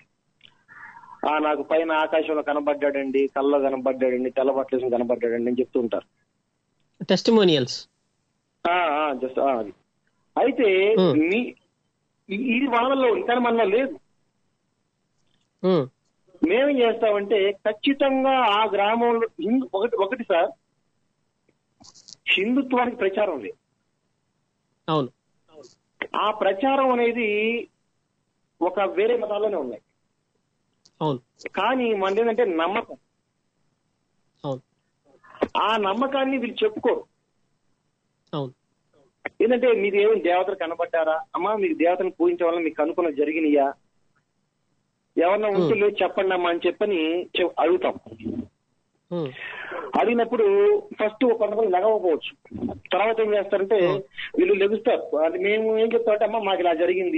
ఆ నాకు పైన ఆకాశంలో కనబడ్డాడండి కల్లో కనబడ్డాడండి తెల్లబట్టలు కనబడ్డాడండి అని చెప్తూ ఉంటారు టెస్టిమోనియల్స్ జస్ట్ అది అయితే Hmm. మీ ఈ- ఇది వాళ్ళలో ఉంది కానీ మనలో లేదు ఉమ్, మేమేం చేస్తామంటే ఖచ్చితంగా ఆ గ్రామంలో హిందూ ఒకటి ఒకటి సార్ హిందుత్వానికి ప్రచారం లేదు అవును ఆ ప్రచారం అనేది ఒక వేరే మతాల్లోనే ఉన్నాయి అవును కానీ మనది ఏంటంటే నమ్మకం అవును ఆ నమ్మకాన్ని వీళ్ళు చెప్పుకోరు అవును ఏంటంటే మీరు ఏమి దేవతలు కనబడ్డారా అమ్మా మీకు దేవతను పూజించడం వల్ల మీకు అనుకున్న జరిగినాయా ఎవరన్నా ఉంటే లేదు చెప్పండి అమ్మా అని చెప్పని చెప్- అడుగుతాం ఉమ్, అడిగినప్పుడు ఫస్ట్ కొంతమంది లెగవకపోవచ్చు తర్వాత ఏం చేస్తారంటే వీళ్ళు లెగుస్తారు అది మేము ఏం చెప్తామంటే అమ్మా మాకు ఇలా జరిగింది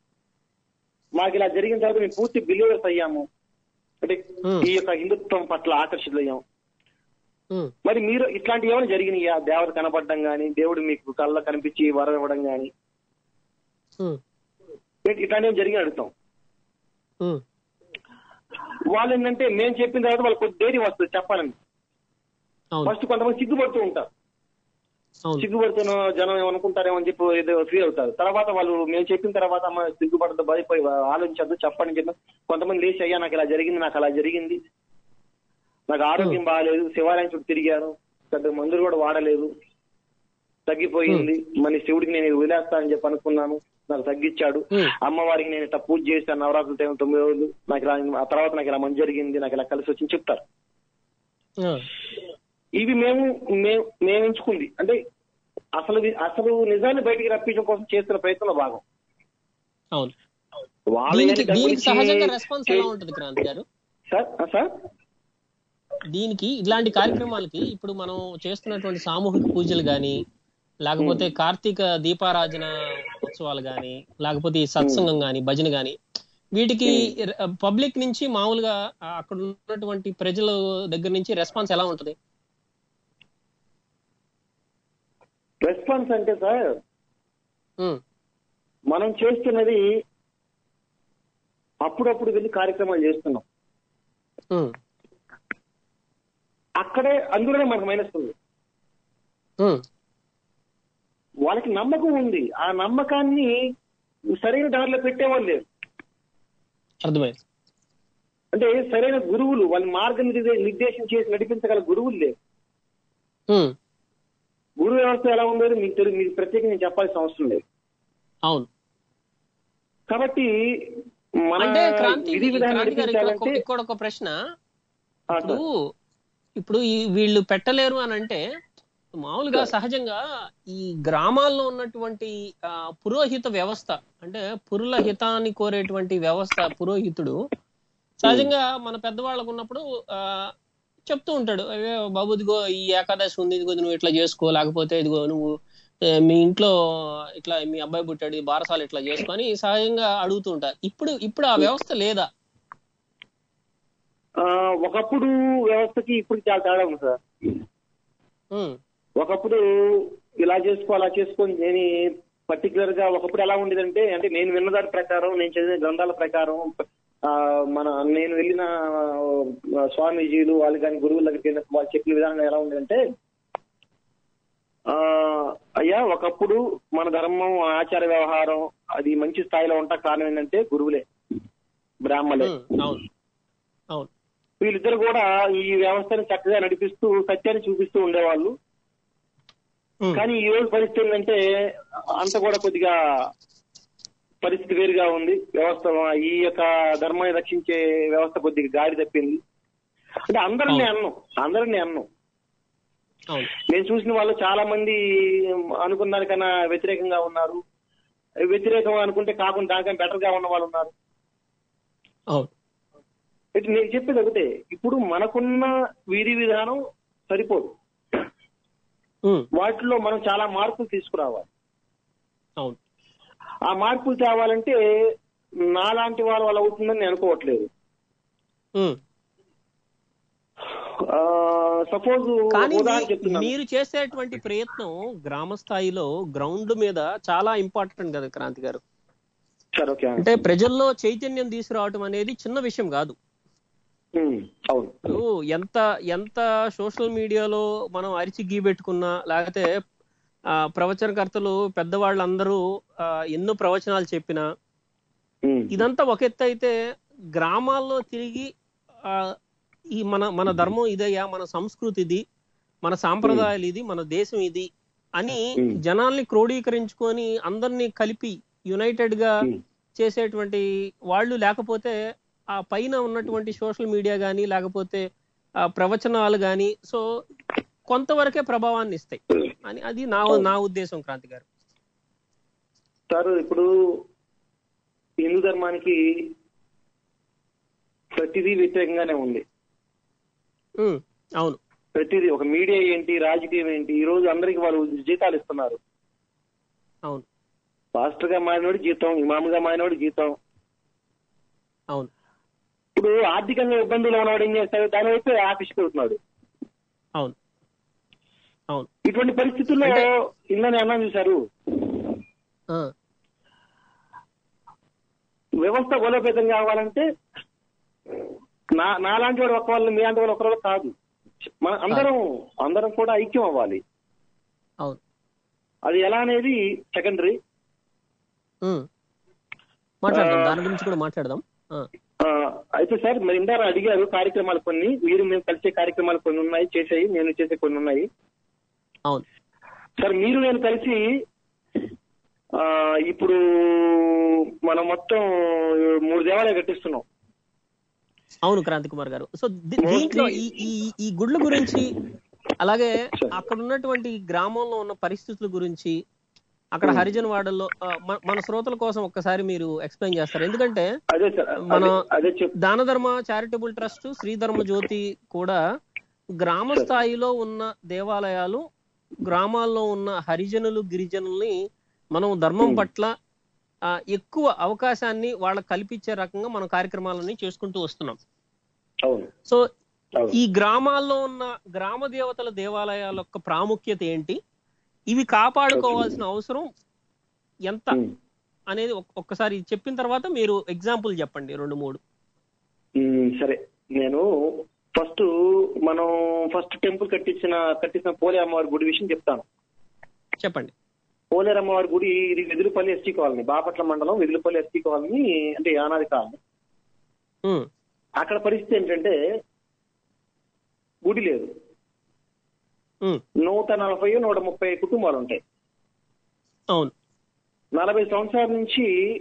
మాకు ఇలా జరిగిన తర్వాత మేము పూర్తి బిలీవర్స్ అయ్యాము అంటే Hmm. ఈ యొక్క హిందుత్వం పట్ల ఆకర్షితులయ్యాం ఉమ్, మరి మీరు ఇట్లాంటి ఏమైనా జరిగినాయా దేవత కనపడడం గాని దేవుడు మీకు కళ్ళ కనిపించి వరం ఇవ్వడం గాని ఉమ్, ఇట్లాంటివి ఏం జరిగి అడుగుతాం ఉమ్, వాళ్ళు ఏంటంటే మేము చెప్పిన తర్వాత వాళ్ళకి కొద్ది ధైర్యం వస్తుంది చెప్పాలని అవును ఫస్ట్ కొంతమంది సిగ్గుపడుతూ ఉంటారు అవును సిగ్గుపడుతున్న జనం ఏమనుకుంటారేమో అని చెప్పి ఏదో ఫీల్ అవుతారు తర్వాత వాళ్ళు మేము చెప్పిన తర్వాత అమ్మ సిగ్గుపడద్దు భయపోయి ఆలోచించద్దు చెప్పండి అని చెప్పి కొంతమంది లేచి అయ్యా నాకు ఇలా జరిగింది నాకు అలా జరిగింది నాకు ఆరోగ్యం బాగాలేదు శివాలయం చుట్టూ తిరిగాను పెద్ద మందులు కూడా వాడలేదు తగ్గిపోయింది మళ్ళీ శివుడికి నేను ఇది వదిలేస్తానని చెప్పి అనుకున్నాను నాకు తగ్గించాడు Hmm. అమ్మవారికి నేను ఇట్లా పూజ చేశాను నవరాత్రుల టైం తొమ్మిది రోజులు నాకు ఇలా ఆ తర్వాత నాకు ఇలా మంచి జరిగింది నాకు ఇలా కలిసి వచ్చింది చెప్తారు ఆ, ఇవి మేము మేము మేము ఎంచుకుంది అంటే అసలు ఇది- అసలు నిజాన్ని బయటికి రప్పించడం కోసం చేస్తున్న ప్రయత్నంలో భాగం అవును వాళ్ళ దీనికి ఏంటి దీనికి గురించి సహజంగా రెస్పాన్స్ ఎలా చే- ఉంటుంది క్రాంతి గారు సార్ ఆ, సార్ దీనికి ఇలాంటి కార్యక్రమాలకి ఇప్పుడు మనం చేస్తున్నటువంటి సామూహిక పూజలు గాని లేకపోతే కార్తీక దీపారాధన ఉత్సవాలు గాని లేకపోతే ఈ సత్సంగం గాని భజన గాని వీటికి పబ్లిక్ నుంచి మామూలుగా ఆ అక్కడ ఉన్నటువంటి ప్రజల దగ్గర నుంచి రెస్పాన్స్ ఎలా ఉంటది రెస్పాన్స్ అంటే సార్ ఉమ్, మనం చేస్తున్నది అప్పుడప్పుడు వెళ్ళి కార్యక్రమాలు చేస్తున్నాం ఉమ్, అక్కడే అందులోనే మనకు మైనస్ ఉంది ఉమ్, వాళ్ళకి నమ్మకం ఉంది ఆ నమ్మకాన్ని సరైన దారిలో పెట్టేవాళ్ళు లేరు అర్థమైంది అంటే సరైన గురువులు వాళ్ళ మార్గ నిర్దే- నిర్దేశం చేసి నడిపించగల గురువులు లేరు ఉమ్, గురు వ్యవస్థ ఎలా ఉందో మీకు తెలియదు మీకు ప్రత్యేకంగా నేను చెప్పాల్సిన అవసరం లేదు అవును కాబట్టి మన అంటే క్రాంతి విధి విధానం క్రాంతి గారు ఇక్కడ ఒక- నడిపించాలంటే ఇక్కడ ఒక ప్రశ్న ఆ, ఇప్పుడు సార్. ఇప్పుడు ఈ వీళ్ళు పెట్టలేరు అని అంటే మామూలుగా సహజంగా ఈ గ్రామాల్లో ఉన్నటువంటి ఆ, పురోహిత వ్యవస్థ అంటే పురుల హితాన్ని కోరేటువంటి వ్యవస్థ పురోహితుడు సహజంగా మన పెద్దవాళ్ళకు ఉన్నప్పుడు ఆ చెప్తూ ఉంటాడు అయ్యో బాబు ఇదిగో ఈ ఏకాదశి ఉంది ఇదిగో నువ్వు ఇట్లా చేసుకో లేకపోతే ఇదిగో నువ్వు ఏ, మీ ఇంట్లో ఇట్లా మీ అబ్బాయి పుట్టాడు ఈ బారసాలు ఇట్లా చేసుకొని సహజంగా అడుగుతూ ఉంటారు ఇప్పుడు ఇప్పుడు ఆ వ్యవస్థ లేదా ఆ, ఒకప్పుడు వ్యవస్థకి ఇప్పుడు చాలా తేడా ఉంది సార్ ఉమ్, ఒకప్పుడు ఇలా చేసుకో అలా చేసుకొని నేను పర్టికులర్ గా ఒకప్పుడు ఎలా ఉండేదంటే అంటే నేను విన్న దాని ప్రకారం నేను చదివిన గ్రంథాల ప్రకారం ఆ, మన నేను వెళ్ళిన ఆ, స్వామీజీలు వాళ్ళు కానీ గురువుల దగ్గరికి వెళ్ళిన వాళ్ళు చెప్పిన విధానం ఎలా ఉండేదంటే ఆ అయ్యా ఒకప్పుడు మన ధర్మం ఆచార వ్యవహారం అది మంచి స్థాయిలో ఉంటా కారణం ఏంటంటే గురువులే బ్రాహ్మలే ఉమ్, అవును అవును వీళ్ళిద్దరు కూడా ఈ వ్యవస్థని చక్కగా నడిపిస్తూ సత్యాన్ని చూపిస్తూ ఉండేవాళ్ళు ఉమ్, కానీ ఈ రోజు పరిస్థితి ఏంటంటే అంత కూడా కొద్దిగా పరిస్థితి వేరుగా ఉంది వ్యవస్థ ఈ యొక్క ధర్మాన్ని రక్షించే వ్యవస్థ కొద్దిగా గాడి తప్పింది అంటే అందరినీ అన్నం అందరినీ అన్నం అవును నేను చూసిన వాళ్ళు చాలా మంది అనుకున్న దానికన్నా వ్యతిరేకంగా ఉన్నారు వ్యతిరేకం అనుకుంటే కాకుండా దానికన్నా బెటర్ గా ఉన్న వాళ్ళు ఉన్నారు అవును అయితే నేను చెప్పేది ఒకటే ఇప్పుడు మనకున్న విధి విధానం సరిపోదు ఉమ్, వాటిలో మనం చాలా మార్పులు తీసుకురావాలి అవును ఆ మార్పులు తేవాలంటే నాలాంటి వాళ్ళ వల్ల అవుతుందని నేను అనుకోవట్లేదు ఉమ్. సపోజ్ కానీ ఉదాహరణ మీ- చెప్తున్నాను మీరు చేసేటువంటి ప్రయత్నం గ్రామ స్థాయిలో గ్రౌండ్ మీద చాలా ఇంపార్టెంట్ కదా క్రాంతి గారు సరే ఓకే అంటే ప్రజల్లో చైతన్యం తీసుకురావటం అనేది చిన్న విషయం కాదు ఉమ్, అవును ఇప్పుడు ఎంత ఎంత సోషల్ మీడియాలో మనం అరిచి గీ పెట్టుకున్నా లేకపోతే ఆ, ప్రవచనకర్తలు పెద్దవాళ్ళందరూ ఆ, ఎన్నో ప్రవచనాలు చెప్పినా ఉమ్, ఇదంతా ఒక ఎత్తు అయితే గ్రామాల్లో తిరిగి ఆ, ఈ మన మన ధర్మం ఇదయ్యా మన సంస్కృతి ఇది మన సాంప్రదాయాలు ఇది మన దేశం ఇది అని Hmm. జనాల్ని క్రోడీకరించుకొని అందరినీ కలిపి యునైటెడ్ గా Hmm. చేసేటువంటి వాళ్ళు లేకపోతే ఆ పైన ఉన్నటువంటి సోషల్ మీడియా కానీ లేకపోతే ఆ ప్రవచనాలు కానీ సో కొంతవరకే ప్రభావాన్ని ఇస్తాయి అని అది నా నా ఉద్దేశం క్రాంతి గారు సార్ ఇప్పుడు హిందూ ధర్మానికి ప్రతిదీ వ్యతిరేకంగానే ఉంది ఉమ్, అవును ప్రతిదీ ఒక మీడియా ఏంటి రాజకీయం ఏంటి ఈ రోజు అందరికి వాళ్ళు జీతాలు ఇస్తున్నారు అవును పాస్టర్ గా మారినోడు జీతం ఇమాముగా మారినోడు జీతం అవును ఇప్పుడు ఆర్థికంగా ఇబ్బందులు ఉన్నవాడు ఏం చేస్తాడు దాని వైపు ఆఫీస్కి వెళ్తున్నాడు అవును అవును ఇటువంటి పరిస్థితుల్లో ఇందని అన్నా చూశారు ఆ, వ్యవస్థ బలోపేతం కావాలంటే నా నాలాంటి వాడు ఒక వాళ్ళు మీలాంటి వాళ్ళు ఒకరు కాదు మన అందరం అందరం కూడా ఐక్యం అవ్వాలి అవును అది ఎలా అనేది సెకండరీ ఉమ్. మాట్లాడదాం దాని గురించి కూడా మాట్లాడదాం ఆ, అయితే సార్ మరి ఇందాక అడిగారు కార్యక్రమాలు కొన్ని మీరు మేము కలిసే కార్యక్రమాలు కొన్ని ఉన్నాయి చేసాయి నేను చేసే కొన్ని ఉన్నాయి అవును సార్ మీరు నేను కలిసి ఆ, ఇప్పుడు మనం మొత్తం మూడు దేవాలయాలు కట్టిస్తున్నాం అవును క్రాంతి కుమార్ గారు సో ది- Mostly- దీంట్లో ఈ ఈ ఈ గుడ్ల గురించి అలాగే అక్కడ ఉన్నటువంటి గ్రామంలో ఉన్న పరిస్థితుల గురించి అక్కడ హరిజన్ వాడల్లో ఆ, మన- మన శ్రోతల కోసం ఒక్కసారి మీరు ఎక్స్ప్లెయిన్ చేస్తారు ఎందుకంటే అదే సార్ మన అదే- అదే చెప్ దాన ధర్మ చారిటబుల్ ట్రస్ట్ శ్రీధర్మ జ్యోతి కూడా గ్రామ స్థాయిలో ఉన్న దేవాలయాలు గ్రామాల్లో ఉన్న హరిజనులు గిరిజనుల్ని మనం ధర్మం పట్ల ఆ, ఎక్కువ అవకాశాన్ని వాళ్ళకి కల్పించే రకంగా మనం కార్యక్రమాలని చేసుకుంటూ వస్తున్నాం అవును సో అవును ఈ గ్రామాల్లో ఉన్న గ్రామ దేవతల దేవాలయాల యొక్క ప్రాముఖ్యత ఏంటి ఇవి కాపాడుకోవాల్సిన అవసరం ఎంత ఉమ్. అనేది ఒక్- ఒక్కసారి చెప్పిన తర్వాత మీరు ఎగ్జాంపుల్ చెప్పండి రెండు మూడు ఉమ్, సరే నేను ఫస్ట్ మనం ఫస్ట్ టెంపుల్ కట్టించిన కట్టించిన పోలే అమ్మవారి గుడి విషయం చెప్తాను చెప్పండి పోలేరు అమ్మవారి గుడి ఇది వెదులుపల్లి ఎస్టీ కాలనీ బాపట్ల మండలం వెదులుపల్లి ఎస్టీ కాలనీ అంటే యానాది కాలనీ ఉమ్, అక్కడ పరిస్థితి ఏంటంటే గుడి లేదు ఉమ్, నూట నలభై నూట ముప్పై కుటుంబాలు ఉంటాయి అవును నలభై సంవత్సరాల నుంచి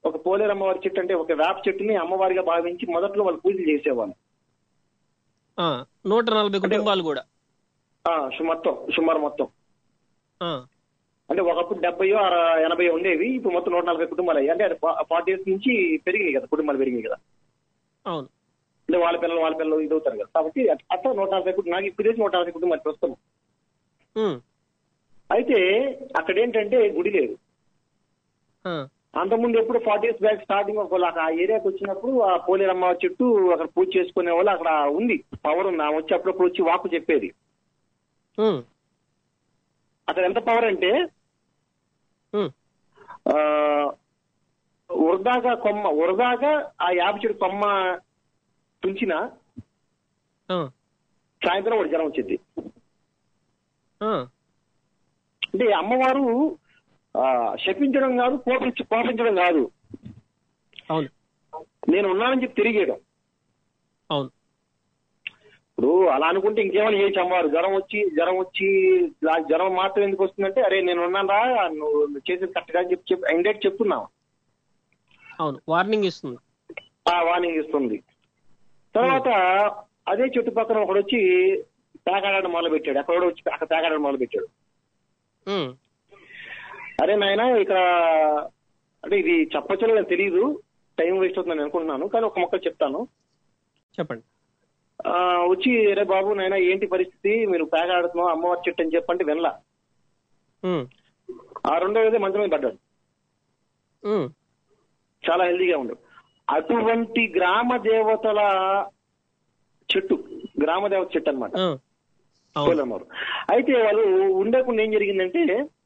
ఒక పోలేరు అమ్మవారి చెట్టు అంటే ఒక వేప చెట్టుని అమ్మవారిగా భావించి మొదట్లో వాళ్ళు పూజలు చేసేవాళ్ళు ఆ, నూట నలభై కుటుంబాలు కూడా ఆ, సు- మొత్తం సుమారు మొత్తం ఆ, అంటే ఒకప్పుడు డెబ్బయో అర ఎనభై ఉండేవి ఇప్పుడు మొత్తం నూట నలభై కుటుంబాలు అయ్యాయి అంటే ఫార్టీ ఇయర్స్ నుంచి పెరిగినాయి కదా కుటుంబాలు పెరిగినాయి కదా అవును అంటే వాళ్ళ పిల్లలు వాళ్ళ పిల్లలు ఇది అవుతారు కదా కాబట్టి అట్- అట్లా నూట నలభై కుటుంబం నాకు ఇప్పుడు తెలిసి నూట నలభై కుటుంబాలు ప్రస్తుతం ఉమ్, అయితే అక్కడ ఏంటంటే గుడి లేదు ఆ, అంతకుముందు ఎప్పుడు ఫార్టీ ఇయర్స్ బ్యాక్ స్టార్టింగ్ ఒకవేళ ఆ ఏరియాకి వచ్చినప్పుడు ఆ పోలేరమ్మ చెట్టు అక్కడ పూజ చేసుకునే వాళ్ళు అక్కడ ఉంది పవర్ ఉంది ఆమె వచ్చి అప్పుడప్పుడు వచ్చి వాకు చెప్పేది ఉమ్, అక్కడ ఎంత పవర్ అంటే ఉమ్, ఆ వృధాగా కొమ్మ వృధాగా ఆ యాప చెట్టు కొమ్మ తుంచిన ఆ, సాయంత్రం ఒకటి జనం వచ్చింది ఆ, అంటే అమ్మవారు ఆ, శపించడం కాదు కోపించ కోపించడం కాదు అవును నేను ఉన్నానని చెప్పి తిరిగేయడం అవును ఇప్పుడు అలా అనుకుంటే ఇంకేమైనా చేయొచ్చు అమ్మవారు జ్వరం వచ్చి జ్వరం వచ్చి ఇలా జ్వరం మాత్రం ఎందుకు వస్తుందంటే అరే నేను ఉన్నాను రా నువ్వు చేసేది కరెక్ట్ అని చెప్పి చెప్పి ఇండైరెక్ట్ చెప్తున్నావు అవును వార్నింగ్ ఇస్తుంది ఆ వాణి ఇస్తుంది తర్వాత అదే చుట్టుపక్కల ఒకడు వచ్చి పేకాడడం మొదలు పెట్టాడు అక్కడ వచ్చి అక్కడ పేకాడడం మొదలు పెట్టాడు ఉమ్, అరే నాయన ఇక్కడ అంటే ఇది చెప్పచ్చో నాకు తెలియదు టైం వేస్ట్ అవుతుందని అనుకుంటున్నాను కానీ ఒక మొక్క చెప్తాను చెప్పండి ఆ, వచ్చి రే బాబు నాయన ఏంటి పరిస్థితి మీరు పేకాడుతున్నావు అమ్మవారి చెట్టు అని చెప్పంటే వినలా ఉమ్, ఆ రెండో రోజే మంచం మీద పడ్డాడు ఉమ్, చాలా హెల్దీగా ఉండు అటువంటి గ్రామ దేవతల చెట్టు గ్రామ దేవత చెట్టు అనమాట ఆ, అవును పోలమ్మవారు అయితే వాళ్ళు ఉండకుండా ఏం జరిగిందంటే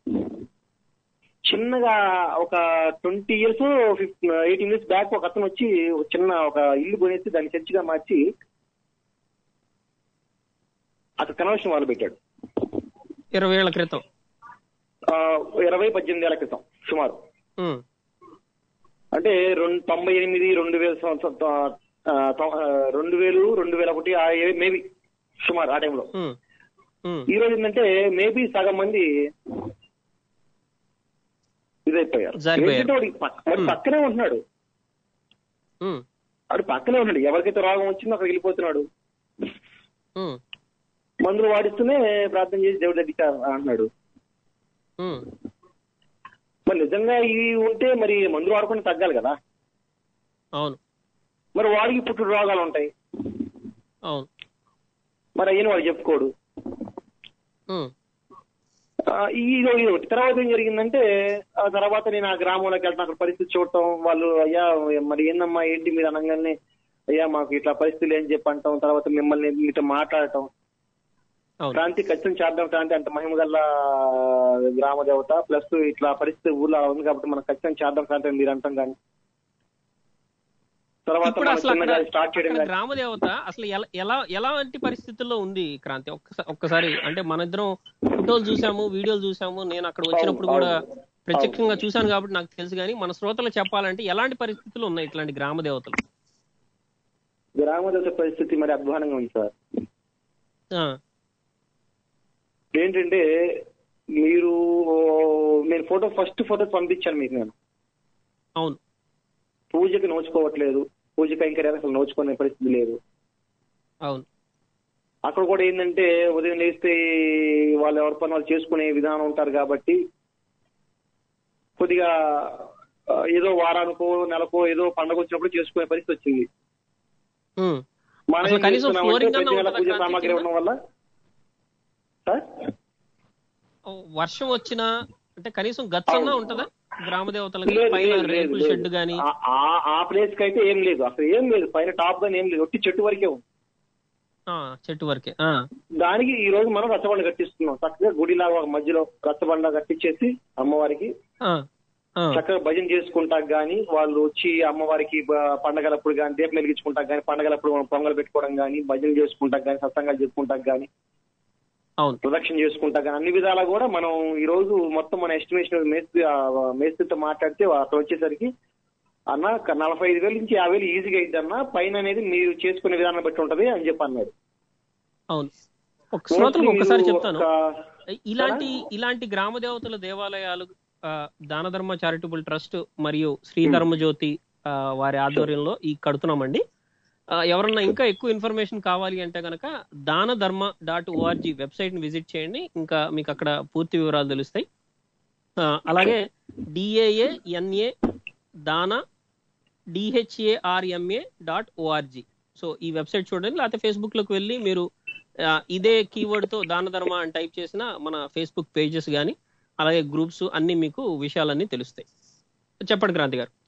చిన్నగా ఒక twenty years fifty eighteen years back ఒక అతను వచ్చి ఒక చిన్న ఒక ఇల్లు కొనేసి దాన్ని చర్చిగా మార్చి అక్కడ కన్వర్షన్ వాళ్ళు పెట్టాడు ఇరవై ఏళ్ల క్రితం ఆ, ఇరవై పద్దెనిమిది ఏళ్ల క్రితం సుమారు ఉమ్, అంటే రెండు తొంభై ఎనిమిది రెండు వేల సంవత్సరం ఆ, తొ- ఆ, రెండు వేలు రెండు వేల ఒకటి మేబీ సుమారు ఆ టైంలో ఉమ్, ఉమ్, ఈ రోజు ఏంటంటే మేబీ సగం మంది ఇదైపోయారు జారిపోయారు. ఏంటంటే వాడికి పక్క- వాడు Hmm. పక్కనే ఉంటున్నాడు ఉమ్, వాడు పక్కనే ఉన్నాడు ఎవరికైతే రోగం వచ్చిందో అక్కడ వెళ్ళిపోతున్నాడు ఉమ్, మందులు వాడిస్తూనే ప్రార్థన చేసి దేవుడి దగ్గరికి అంటున్నాడు ఉమ్, మరి నిజంగా ఇవి ఉంటే మరి మందులు వాడకుండా తగ్గాలి కదా అవును మరి వాడికి పుట్టుడు రోగాలు ఉంటాయి అవును మరి అయ్యని వాడు చెప్పుకోడు ఉమ్, ఆ, ఈ ఇది ఇది ఒకటి తర్వాత ఏం జరిగిందంటే ఆ తర్వాత నేను ఆ గ్రామంలోకి వెళ్తాను అక్కడ పరిస్థితి చూడటం వాళ్ళు అయ్యా మరి ఏందమ్మా ఏంటి మీరు అనగానే అయ్యా మాకు ఇట్లా పరిస్థితులు ఏం చెప్పి అంటాం తర్వాత మిమ్మల్ని మీతో మాట్లాడటం అవును క్రాంతి ఖచ్చితంగా చేద్దాం క్రాంతి అంత మహిమ గల గ్రామ దేవత ప్లస్ ఇట్లా పరిస్థితి ఊర్లో అలా ఉంది కాబట్టి మనం ఖచ్చితంగా చేద్దాం క్రాంతి అని మీరు అంటాం కానీ తర్వాత ఇప్పుడు మనం అసలు అక్కడ చిన్నగా స్టార్ట్ చేయడం అక్కడ కానీ గ్రామ దేవత అసలు ఎలా ఎలా ఎలాంటి పరిస్థితుల్లో ఉంది క్రాంతి ఒక్కసారి ఒక్కసారి అంటే మన ఇద్దరం ఫోటోలు చూసాము వీడియోలు చూసాము నేను అక్కడ వచ్చినప్పుడు కూడా అవును. ప్రత్యక్షంగా చూశాను కాబట్టి నాకు తెలుసు కానీ మన శ్రోతలు చెప్పాలంటే ఎలాంటి పరిస్థితులు ఉన్నాయి ఇట్లాంటి గ్రామ దేవతలు గ్రామ దేవత పరిస్థితి మరి అధ్వానంగా ఉంది సార్ ఆ, ఏంటంటే మీరు నేను ఫోటో ఫస్ట్ ఫోటో పంపించాను మీకు నేను అవును పూజకి నోచుకోవట్లేదు పూజ కైంకర్యాలు అసలు నోచుకునే పరిస్థితి లేదు అవును అక్కడ కూడా ఏంటంటే ఉదయం లేస్తే వాళ్ళు ఎవరి పని వాళ్ళు చేసుకునే విధానం ఉంటారు కాబట్టి కొద్దిగా ఆ, ఏదో వారానికో నెలకో ఏదో పండగ వచ్చినప్పుడు చేసుకునే పరిస్థితి వచ్చింది ఉమ్. మనం అసలు ఏం కనీసం చేస్తున్నామంటే flooring ప్రతి అన్నా నెల ఉంటుందా పూజ క్రాంతి సామాగ్రి కింద? ఇవ్వడం వల్ల సార్ ఓ, వర్షం వచ్చినా అంటే కనీసం గచ్చన్నా అవును. ఉంటదా గ్రామ దేవతలకి లేదు, పైన లేదు, లేదు, రేకుల లేదు. షెడ్ గాని ఆ- ఆ- ఆ ప్లేస్ కి అయితే ఏం లేదు అసలు ఏం లేదు పైన టాప్ గానీ ఏం లేదు ఒట్టి చెట్టు వరకే ఉంది ఆ, చెట్టు వరకే ఆ, దానికి ఈ రోజు మనం రచ్చబండ కట్టిస్తున్నాం చక్కగా గుడిలాగా ఒక మధ్యలో రచ్చబండ కట్టించేసి అమ్మవారికి ఆ, ఆ, చక్కగా భజన చేసుకుంటా గానీ వాళ్ళు వచ్చి అమ్మవారికి బ- పండగలప్పుడు గానీ దీపం వెలిగించుకుంటా గానీ పండగలప్పుడు మనం పొంగల్ పెట్టుకోవడం గానీ భజన చేసుకుంటా గానీ సత్సంగాలు చేసుకుంటా గానీ అవును ప్రదక్షిణ చేసుకుంటా కానీ అన్ని విధాలా కూడా మనం ఈ రోజు మొత్తం మన ఎస్టిమేషన్ మేస్త్రి ఆ మేస్త్రితో మాట్లాడితే అక్కడ వచ్చేసరికి అన్న ఒక నలభై ఐదు వేల నుంచి యాభై వేలు ఈజీగా అయింది అన్న పైన అనేది మీరు చేసుకునే విధానం బట్టి ఉంటది అని చెప్పి అన్నాడు అవును ఒక శ్రోతలకు ఒకసారి మీరు చెప్తాను ఒక- ఇలాంటి ఇలాంటి గ్రామ దేవతల దేవాలయాలు ఆ, దాన ధర్మ చారిటబుల్ ట్రస్ట్ మరియు శ్రీ ధర్మ జ్యోతి ఆ, వారి ఆధ్వర్యంలో ఈ కడుతున్నామండి ఆ, ఎవరన్నా ఇంకా ఎక్కువ ఇన్ఫర్మేషన్ కావాలి అంటే కనుక Dana Dharma dot ORG website ని విజిట్ చేయండి ఇంకా మీకు అక్కడ పూర్తి వివరాలు తెలుస్తాయి ఆ, అలాగే DAA NA Dana DHARMA dot ORG so ఈ వెబ్సైట్ చూడండి లేకపోతే ఫేస్బుక్ లోకి వెళ్ళి మీరు ఆ, ఇదే కీవర్డ్ తో దాన ధర్మ అని టైప్ చేసిన మన ఫేస్బుక్ పేజెస్ కానీ అలాగే గ్రూప్స్ అన్ని మీకు విషయాలన్నీ తెలుస్తాయి చెప్పండి క్రాంతి గారు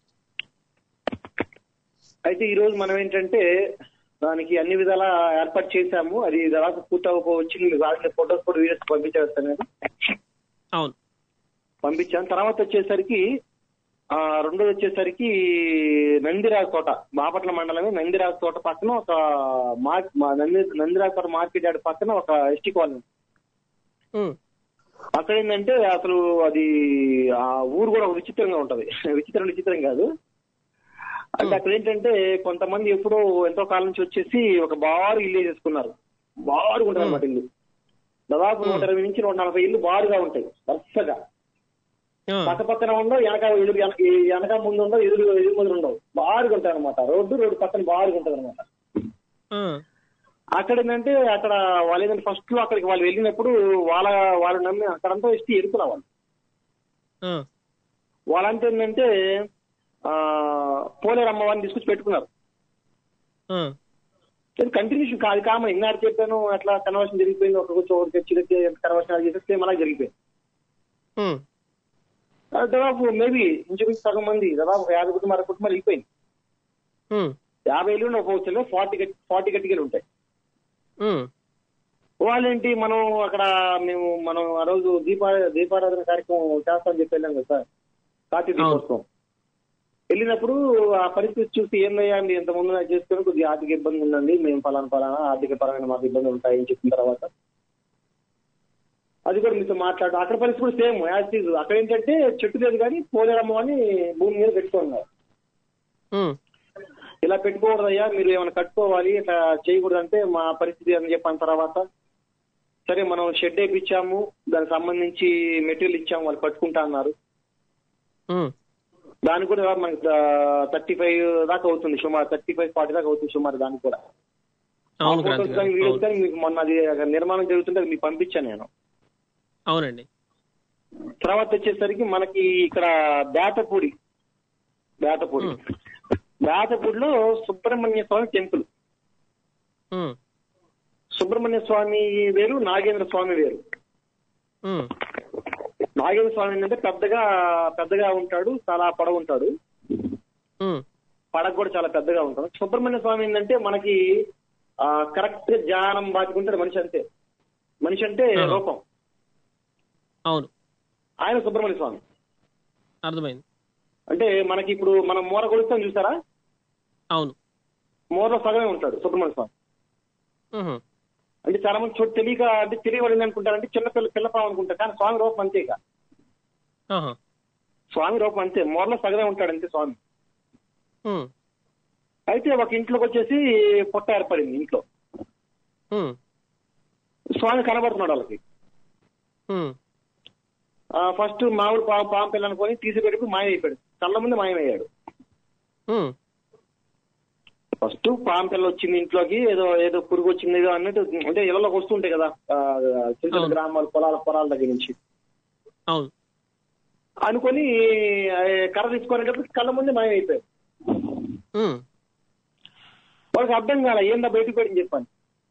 అయితే ఈ రోజు మనం ఏంటంటే దానికి అన్ని విధాలా ఏర్పాటు చేశాము అది దాదాపు పూర్తి వచ్చింది మీకు ఆల్రెడీ ఫొటోస్ కూడా వీడియోస్ పంపించేస్తాను నేను అవును పంపించాను తర్వాత వచ్చేసరికి ఆ రెండోది వచ్చేసరికి నందిరాజ్ తోట బాపట్ల మండలమే నందిరాజ్ తోట పక్కన ఒక మార్క్ మా నంది నందిరాజ్ తోట మార్కెట్ యార్డ్ పక్కన ఒక ఎస్టీ కాలనీ ఉమ్, అక్కడ ఏంటంటే అసలు అది ఆ ఊరు కూడా ఒక విచిత్రంగా ఉంటది విచిత్రం విచిత్రం కాదు అంటే అక్కడ ఏంటంటే కొంతమంది ఎప్పుడో ఎంతో కాలం నుంచి వచ్చేసి ఒక బారు ఇల్లు చేసుకున్నారు బారుగా ఉంటుంది అనమాట ఇల్లు దాదాపు నూట ఇరవై నుంచి నూట నలభై ఇల్లు బారుగా ఉంటాయి వరుసగా ఆ, పక్క పక్కన ఉండవు వెనక ఎదురు వెనక వెనక ముందు ఉండవు ఎదురు ఎదురు ముందు ఉండవు బారుగా ఉంటాయి అనమాట రోడ్డు రోడ్డు పక్కన బారుగా ఉంటది అనమాట ఆ, అక్కడ ఏంటంటే అక్కడ వాళ్ళు ఏంటంటే ఫస్ట్ లో అక్కడికి వాళ్ళు వెళ్ళినప్పుడు వాళ్ళ వాళ్ళు నమ్మి అక్కడంతా ఇస్తే ఎరుకున్నా వాళ్ళు ఆ, వాళ్ళంతా ఏంటంటే ఆ పోలేరు అమ్మవారిని తీసుకొచ్చి పెట్టుకున్నారు ఆ, కంటిన్యూషన్ కాదు కామన్ ఇన్నాడు చెప్పాను అట్లా కన్వర్షన్ జరిగిపోయింది ఒక కూర్చో ఒకటి తెచ్చి తెచ్చి కన్వర్షన్ అది చేస్తే సేమ్ అలా జరిగిపోయింది ఉమ్, ఆ, దాదాపు మేబీ ఇంచుమించు సగం మంది దాదాపు ఒక యాభై కుటుంబాల కుటుంబాలు వెళ్ళిపోయింది ఉమ్, యాభై ఇల్లు ఉండకపోవచ్చు ఫార్టీ గట్టి ఫార్టీ గట్టికలు ఉంటాయి ఉమ్, వాళ్ళేంటి మనం అక్కడ మేము మనం ఆ రోజు దీపా దీపారాధన కార్యక్రమం చేస్తామని చెప్పి వెళ్ళాం కదా సార్ కార్తీక దీపోత్సవం వెళ్ళినప్పుడు ఆ పరిస్థితి చూసి ఏందయ్యా అండి ఇంత ముందు నాకు చేసుకుని కొద్దిగా ఆర్థిక ఇబ్బంది ఉందండి మేము ఫలానా ఫలానా ఆర్థిక పరమైన మాకు ఇబ్బందులు ఉంటాయని చెప్పిన తర్వాత అది కూడా మీతో మాట్లాడు అక్కడ పరిస్థితి కూడా సేమ్ యాజ్ ఈజ్ అక్కడ ఏంటంటే చెట్టు లేదు కానీ పోలేరమ్మ అని భూమి మీద పెట్టుకున్నారు ఉమ్, ఇలా పెట్టుకోకూడదయ్యా మీరు ఏమైనా కట్టుకోవాలి ఇట్లా చేయకూడదు అంటే మా పరిస్థితి అని చెప్పిన తర్వాత సరే మనం షెడ్ వేయించాము దానికి సంబంధించి మెటీరియల్ ఇచ్చాము వాళ్ళు కట్టుకుంటా అన్నారు ఉమ్, దానికి కూడా మనకి థర్టీ ఫైవ్ దాకా అవుతుంది సుమారు థర్టీ ఫైవ్ ఫార్టీ దాకా అవుతుంది సుమారు దానికి కూడా అవును క్రాంతి ఫోటోస్ గారు కానీ వీడియోస్ అవును. కానీ మీకు మొన్న అది అక్కడ నిర్మాణం జరుగుతుంటే అది మీకు పంపించాను నేను అవునండి తర్వాత వచ్చేసరికి మనకి ఇక్కడ బేతపూడి బేతపూడి ఉమ్. బేతపూడిలో సుబ్రహ్మణ్య స్వామి టెంపుల్ ఉమ్, సుబ్రహ్మణ్య స్వామి వేరు నాగేంద్ర స్వామి వేరు ఉమ్, నాగేంద్ర స్వామి ఏంటంటే పెద్దగా పెద్దగా ఉంటాడు చాలా పొడవు ఉంటాడు ఉమ్, పడగ కూడా చాలా పెద్దగా ఉంటాడు సుబ్రహ్మణ్య స్వామి ఏంటంటే మనకి కరెక్ట్ గా ధ్యానం బాటుకుంటాడు మనిషి అంతే మనిషి అంటే ఆహా. రూపం అవును ఆయన సుబ్రహ్మణ్య స్వామి అర్థమైంది అంటే మనకి ఇప్పుడు మనం మూర కొలుస్తాం చూసారా అవును మూరలో సగమే ఉంటాడు సుబ్రహ్మణ్య స్వామి ఉహు, అంటే చాలా మంది చోటు తెలియక అంటే తెలియబడింది అనుకుంటారంటే చిన్న పిల్ల పిల్లపాం అనుకుంటారు కానీ స్వామి రూపం అంతే ఇక ఆహా, స్వామి రూపం అంతే మూరలో సగమే ఉంటాడు అంతే స్వామి ఉమ్, అయితే ఒక ఇంట్లోకి వచ్చేసి పొట్ట ఏర్పడింది ఇంట్లో ఉమ్, స్వామి కనబడుతున్నాడు వాళ్ళకి ఉమ్, ఫస్ట్ మామూలు పా పాము పిల్ల అనుకొని తీసి పెట్టుకు మాయమైపోయాడు కళ్ళ ముందు మాయమయ్యాడు ఉమ్, ఫస్ట్ పాము పిల్ల వచ్చింది ఇంట్లోకి ఏదో ఏదో పురుగు వచ్చింది ఏదో అన్నట్టు అంటే ఇళ్లలోకి వస్తుంటాయి కదా ఆ, చిన్న చిన్న అవును. గ్రామాలు పొలాల పొలాల దగ్గర నుంచి అవును అనుకొని ఆ, కర్ర తీసుకునేటప్పుడు కళ్ళ ముందే మాయమైపోయాడు ఉమ్, వాళ్ళకి అర్థం కాల ఏందా బయటకు పడింది చెప్పాను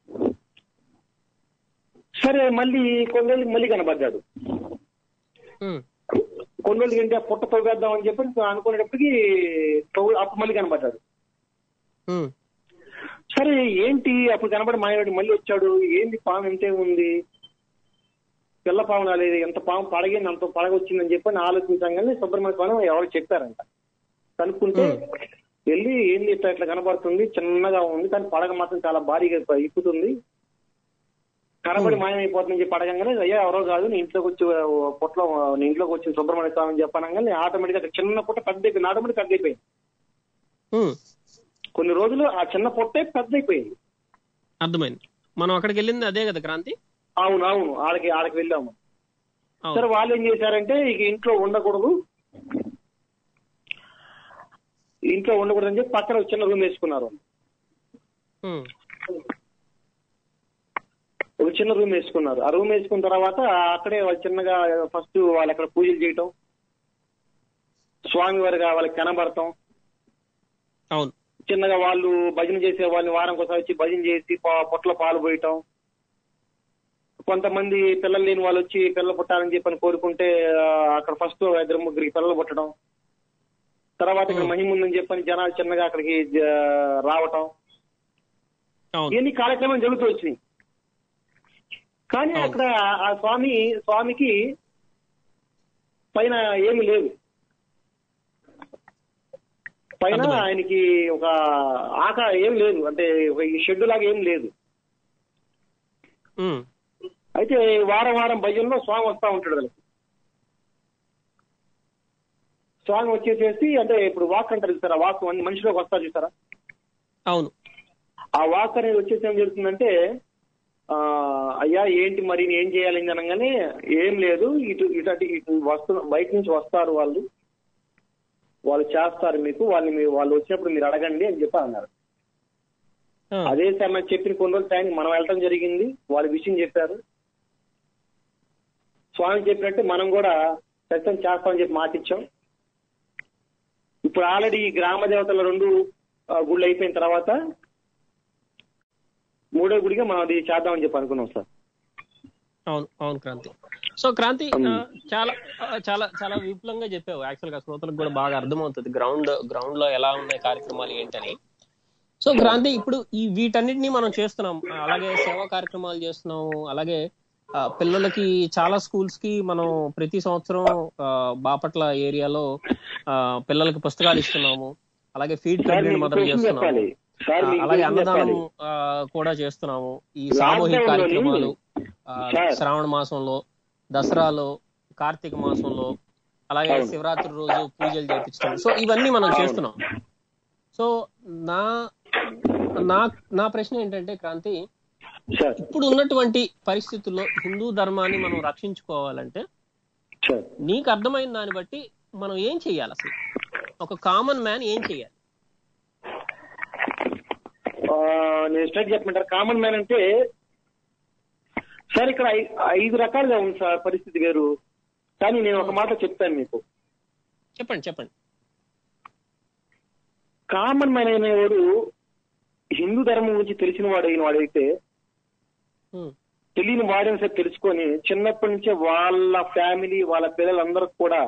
సరే మళ్ళీ కొన్ని రోజులకి మళ్ళీ కనబడ్డాడు ఉమ్, కొన్ని రోజులకి ఏంటి ఆ పుట్ట తవ్వేద్దాం అని చెప్పి అనుకునేటప్పటికి తవ్వు అప్పుడు మళ్ళీ కనబడ్డాడు ఉమ్, సరే ఏంటి అప్పుడు కనబడి మాయవాడు మళ్ళీ వచ్చాడు ఏంది పాము ఎంతే ఉంది పిల్ల పాము రాలేదు ఎంత పాము పడగింది అంత పడగ వచ్చిందని చెప్పి ఆలోచించగానే సుబ్రహ్మణ్య స్వామి ఎవరు చెప్పారంట కనుక్కుంటే వెళ్ళి ఏంది ఇట్లా ఇట్లా కనబడుతుంది చిన్నగా ఉంది కానీ పడగ మాత్రం చాలా భారీగా ఇప్పుతుంది కనబడి మాయమైపోతుందని చెప్పి అడగంగానే అయ్యా ఎవరో కాదు నీ ఇంట్లోకి వచ్చి పుట్టలో నీ ఇంట్లోకి వచ్చిన సుబ్రహ్మణ్య స్వామి అని చెప్పనగానే ఆటోమేటిక్ గా చిన్న పుట్ట పెద్ద అయిపోయింది ఆటోమేటిక్ పెద్ద అయిపోయింది ఉమ్, కొన్ని రోజులు ఆ చిన్న పుట్టే పెద్ద అయిపోయింది అర్థమైంది మనం అక్కడికి వెళ్ళింది అదే కదా క్రాంతి అవును అవును ఆడకి ఆడకి వెళ్ళాము అవును. సరే వాళ్ళు ఏం చేశారంటే ఇక ఇంట్లో ఉండకూడదు ఇంట్లో ఉండకూడదు అని చెప్పి పక్కన ఒక చిన్న రూమ్ వేసుకున్నారు ఉమ్, ఒక చిన్న రూమ్ వేసుకున్నారు ఆ రూమ్ వేసుకున్న తర్వాత అక్కడే వాళ్ళు చిన్నగా ఫస్ట్ వాళ్ళు అక్కడ పూజలు చేయటం స్వామి వారిగా వాళ్ళకి కనబడటం అవును చిన్నగా వాళ్ళు భజన చేసే వాళ్ళని వారం ఒకసారి వచ్చి భజన చేసి పా- పొట్ల పాలు పోయటం కొంతమంది పిల్లలు లేని వాళ్ళు వచ్చి పిల్లలు పుట్టాలని చెప్పని కోరుకుంటే ఆ, అక్కడ ఫస్ట్ ఇద్దరు ముగ్గురికి పిల్లలు పుట్టడం తర్వాత ఇక్కడ Hmm. మహిమ ఉందని చెప్పని జనాలు చిన్నగా అక్కడికి జ- రావటం అవును ఇవన్నీ కార్యక్రమాలు జరుగుతూ వచ్చినాయి కానీ అవును. అక్కడ ఆ స్వామి స్వామికి పైన ఏమి లేదు పైన అర్థమైంది. ఆయనకి ఒక ఆక ఏం లేదు అంటే ఒక ఈ షెడ్ లాగా ఏం లేదు ఉమ్, అయితే వారం వారం భజనలో స్వామి వస్తా ఉంటాడు వాళ్ళకి స్వామి వచ్చేసేసి అంటే ఇప్పుడు వాక్ అంటారు చూసారా వాక్ అన్ని మనిషిలోకి వస్తా చూసారా అవును ఆ వాక్ అనేది వచ్చేసి ఏం జరుగుతుందంటే ఆ అయ్యా ఏంటి మరి నేను ఏం చేయాలి అని అనగానే ఏం లేదు ఇటు ఇటు అటు ఇటు వస్తు బయట నుంచి వస్తారు వాళ్ళు వాళ్ళు చేస్తారు మీకు వాళ్ళని మీ- వాళ్ళు వచ్చినప్పుడు మీరు అడగండి అని చెప్పి అన్నారు ఆ, అదే సమయం చెప్పిన కొన్ని రోజుల టైం మనం వెళ్ళటం జరిగింది వాళ్ళ విషయం చెప్పారు స్వామి చెప్పినట్టు మనం కూడా ఖచ్చితంగా చేస్తామని చెప్పి మాట ఇచ్చాం ఇప్పుడు ఆల్రెడీ ఈ గ్రామ దేవతల రెండు ఆ, గుళ్ళు అయిపోయిన తర్వాత మూడో గుడిగా మనం అది చేద్దామని చెప్పి అనుకున్నాం సార్ అవును అవును క్రాంతి సో క్రాంతి ఆ, చాలా ఆ, చాలా చాలా విపులంగా చెప్పావు యాక్చువల్ గా శ్రోతలకు కూడా బాగా అర్థమవుతుంది గ్రౌండ్ గ్రౌండ్ లో ఎలా ఉన్నాయి కార్యక్రమాలు ఏంటని సో క్రాంతి ఇప్పుడు ఈ వీటన్నిటిని మనం చేస్తున్నాం ఆ, అలాగే సేవా కార్యక్రమాలు చేస్తున్నాము అలాగే ఆ, పిల్లలకి చాలా స్కూల్స్ కి మనం ప్రతి సంవత్సరం ఆ, బాపట్ల ఏరియాలో ఆ, పిల్లలకి పుస్తకాలు ఇస్తున్నాము అలాగే ఫీడ్ సార్ ప్రెగ్నెంట్ మీకు మదర్ క్వశ్చన్ చేస్తున్నాము చెప్పాలి సార్ ఆ, మీకు అలాగే క్వశ్చన్ అన్నదానం చెప్పాలి ఆ, కూడా చేస్తున్నాము ఈ Lockdown సామూహిక లోని- కార్యక్రమాలు ఆ, సార్. శ్రావణ మాసంలో దసరాలో కార్తీక మాసంలో అలాగే అవును. శివరాత్రి రోజు పూజలు చేపించడం సో ఇవన్నీ మనం అవును. చేస్తున్నాం సో నా నా నా ప్రశ్న ఏంటంటే క్రాంతి సార్ ఇప్పుడు ఉన్నటువంటి పరిస్థితుల్లో హిందూ ధర్మాన్ని మనం రక్షించుకోవాలంటే సార్ నీకు అర్థమైన దాన్ని బట్టి మనం ఏం చెయ్యాలి అసలు ఒక కామన్ మ్యాన్ ఏం చెయ్యాలి ఆ, నేను స్ట్రైట్ చెప్పమంటారు కామన్ మ్యాన్ అంటే సార్ ఇక్కడ ఐ- ఐదు రకాలుగా ఉంది సార్ పరిస్థితి వేరు కానీ నేను ఒక మాట చెప్తాను మీకు చెప్పండి చెప్పండి కామన్ మ్యాన్ అనేవాడు హిందూ ధర్మం గురించి తెలిసిన వాడు అయిన వాడైతే ఉమ్, తెలియని వాడని సరే తెలుసుకొని చిన్నప్పటి నుంచే వాళ్ళ ఫ్యామిలీ వాళ్ళ పిల్లలందరూ కూడా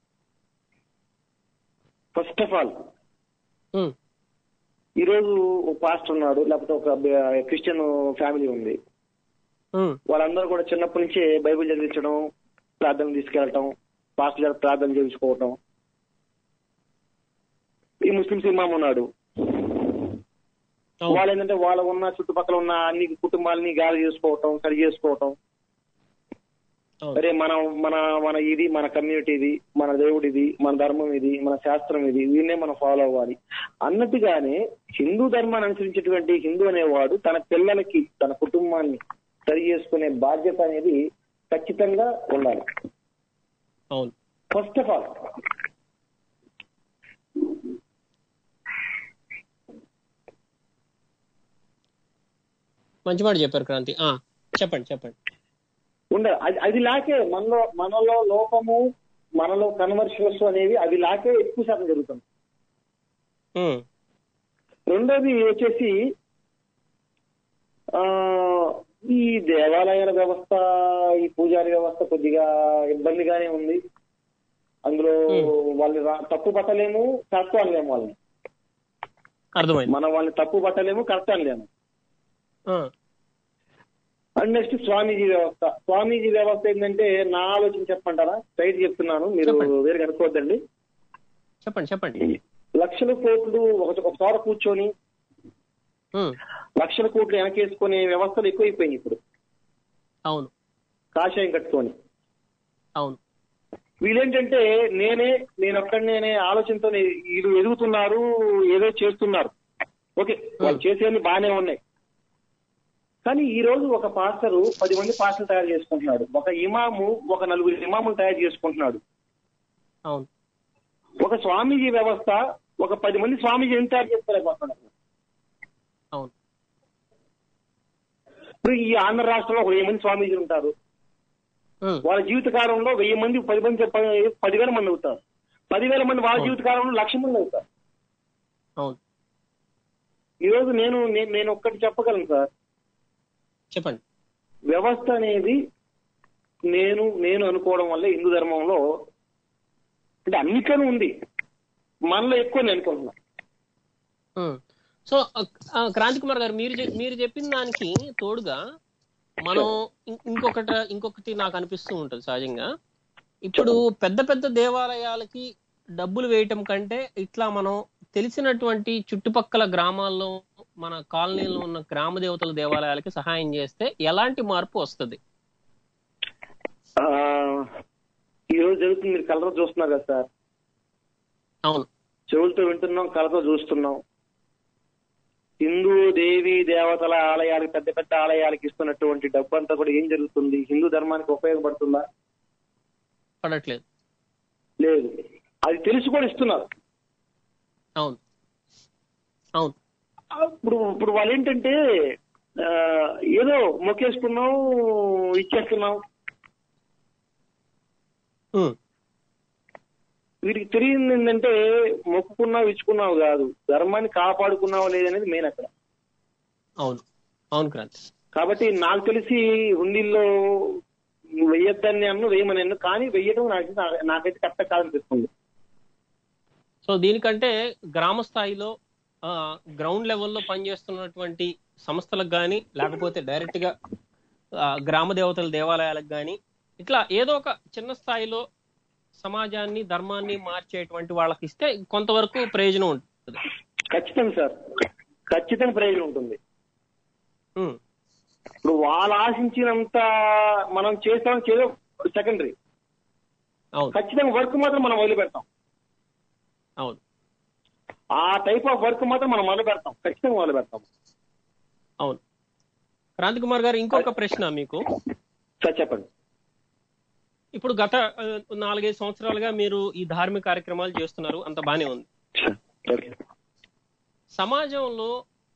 ఫస్ట్ ఆఫ్ ఆల్ ఉమ్, ఈ రోజు ఒక పాస్టర్ ఉన్నాడు లేకపోతే ఒక బ- క్రిస్టియన్ ఫ్యామిలీ ఉంది ఉమ్, వాళ్ళందరూ కూడా చిన్నప్పటి నుంచే బైబిల్ చదివించడం ప్రార్థన తీసుకెళ్ళటం పాస్టర్ గారు ప్రార్థన చేయించుకోవటం ఈ ముస్లిమ్స్ ఇమాం ఉన్నాడు అవును. వాళ్ళు ఏంటంటే వాళ్ళ ఉన్న చుట్టుపక్కల ఉన్న అన్ని కుటుంబాలని గాలి చేసుకోవటం సరి చేసుకోవటం అవును. అరే మనం మన మన ఇది మన కమ్యూనిటీ ఇది మన దేవుడు ఇది మన ధర్మం ఇది మన శాస్త్రం ఇది వీళ్ళనే మనం ఫాలో అవ్వాలి అన్నట్టుగానే హిందూ ధర్మాన్ని అనుసరించేటువంటి హిందూ అనేవాడు తన పిల్లలకి తన కుటుంబాన్ని సరి చేసుకునే బాధ్యత అనేది ఖచ్చితంగా ఉండాలి అవును ఫస్ట్ ఆఫ్ ఆల్ మంచి మాట చెప్పారు క్రాంతి ఆ చెప్పండి చెప్పండి ఉండాలి అది అది లాకే మనలో మనలో లోపము మనలో కన్వర్షన్స్ అనేవి అది లాకే ఎక్కువ శాతం జరుగుతుంది ఉమ్, రెండోది వచ్చేసి ఆ ఈ దేవాలయాల వ్యవస్థ ఈ పూజారి వ్యవస్థ కొద్దిగా ఇబ్బందిగానే ఉంది అందులో వాళ్ళని రా- తప్పు పట్టలేము కరెక్ట్ అనలేము వాళ్ళని అర్థమైంది మనం వాళ్ళని తప్పు పట్టలేము కరెక్ట్ అనలేము ఆ, అండ్ నెక్స్ట్ స్వామీజీ వ్యవస్థ స్వామీజీ వ్యవస్థ ఏంటంటే నా ఆలోచన చెప్పమంటారా స్ట్రైట్ చెప్తున్నాను మీరు చెప్పండి. వేరే కనుక్కోవద్దండి చెప్పండి చెప్పండి లక్షల కోట్లు ఒక ఒక చోట కూర్చొని ఉమ్, లక్షల కోట్లు వెనకేసుకునే వ్యవస్థలు ఎక్కువైపోయినాయి ఇప్పుడు అవును కాషాయం కట్టుకొని అవును వీళ్ళేంటంటే నేనే నేను ఒక్కడినే ఆలోచనతో వీళ్ళు ఎదుగుతున్నారు ఏదో చేస్తున్నారు ఓకే వాళ్ళు చేసేవి బాగానే ఉన్నాయి కానీ ఈ రోజు ఒక పాస్టరు పది మంది పాస్టర్లు తయారు చేసుకుంటున్నాడు ఒక ఇమాము ఒక నలుగురు ఇమాములు తయారు చేసుకుంటున్నాడు అవును ఒక స్వామీజీ వ్యవస్థ ఒక పది మంది స్వామీజీ ఎంత తయారు చేసుకోలేకపోతున్నాడు అవును ఇప్పుడు ఈ ఆంధ్ర రాష్ట్రంలో ఒక వెయ్యి మంది స్వామీజీలు ఉంటారు ఉమ్, వాళ్ళ జీవిత కాలంలో వెయ్యి మంది పది మంది ప- పదివేల మంది అవుతారు పదివేల మంది వాళ్ళ అవును. జీవిత కాలంలో లక్ష మంది అవుతారు అవును ఈ రోజు నేను నేను- నేను ఒక్కటి చెప్పగలను సార్ చెప్పండి వ్యవస్థ అనేది నేను నేను అనుకోవడం వల్ల హిందూ ధర్మంలో అంటే అన్నిట్లోనూ ఉంది మనలో ఎక్కువ నేను అనుకుంటున్నా ఉమ్. సో ఆ, ఆ, క్రాంతి కుమార్ గారు మీరు చె- మీరు చెప్పిన దానికి తోడుగా మనం ఇం- ఇంకొకట ఇంకొకటి నాకు అనిపిస్తూ ఉంటుంది సహజంగా ఇప్పుడు పెద్ద పెద్ద దేవాలయాలకి డబ్బులు వేయటం కంటే ఇట్లా మనం తెలిసినటువంటి చుట్టుపక్కల గ్రామాల్లో మన కాలనీలో ఉన్న గ్రామ దేవతల దేవాలయాలకి సహాయం చేస్తే ఎలాంటి మార్పు వస్తుంది ఆ, ఈ రోజు జరుగుతుంది మీరు కలర్ చూస్తున్నారు కదా సార్ అవును చెవులతో వింటున్నాం కలతో చూస్తున్నాం హిందూ దేవి దేవతల ఆలయాలకు పెద్ద పెద్ద ఆలయాలకు ఇస్తున్నటువంటి డబ్బు అంతా కూడా ఏం జరుగుతుంది హిందూ ధర్మానికి ఉపయోగపడుతుందా పడట్లేదు లేదు అది తెలిసి కూడా ఇస్తున్నారు అవును అవును ఇప్పుడు ఇప్పుడు వాళ్ళు ఏంటంటే ఆ, ఏదో మొక్కేసుకున్నాం ఇచ్చేస్తున్నాం ఉమ్, వీటికి తెలియదు ఏంటంటే మొక్కుకున్నావు ఇచ్చుకున్నావు కాదు ధర్మాన్ని కాపాడుకున్నావు లేదనేది మెయిన్ అక్కడ అవును అవును క్రాంతి కాబట్టి నాకు తెలిసి హుండీల్లో వెయ్యొద్దని అన్ను వేయమని అన్ను కానీ వెయ్యడం నాకు నాకైతే కరెక్ట్ కాదనిపిస్తుంది సో దీనికంటే గ్రామ స్థాయిలో గ్రౌండ్ లెవెల్లో పనిచేస్తున్నటువంటి సంస్థలకు కానీ లేకపోతే డైరెక్ట్ గా ఆ, గ్రామ దేవతల దేవాలయాలకు కానీ ఇట్లా ఏదో ఒక చిన్న స్థాయిలో సమాజాన్ని ధర్మాన్ని మార్చేటువంటి వాళ్ళకి ఇస్తే కొంతవరకు ప్రయోజనం ఉంటుంది ఖచ్చితంగా సార్ ఖచ్చితంగా ప్రయోజనం ఉంటుంది ఉమ్, ఇప్పుడు వాళ్ళు ఆశించినంత మనం చేస్తాం చేయడం సెకండరీ అవును ఖచ్చితంగా వర్క్ మాత్రం మనం మొదలు పెడతాం అవును ఆ టైప్ ఆఫ్ వర్క్ మాత్రం మనం మొదలు పెడతాం ఖచ్చితంగా మొదలు పెడతాం అవును క్రాంతి కుమార్ గారు ఇంకొక ప్రశ్న మీకు సార్ చెప్పండి ఇప్పుడు గత ఆ, నాలుగైదు సంవత్సరాలుగా మీరు ఈ ధార్మిక కార్యక్రమాలు చేస్తున్నారు అంత బానే ఉంది ఓకే సమాజంలో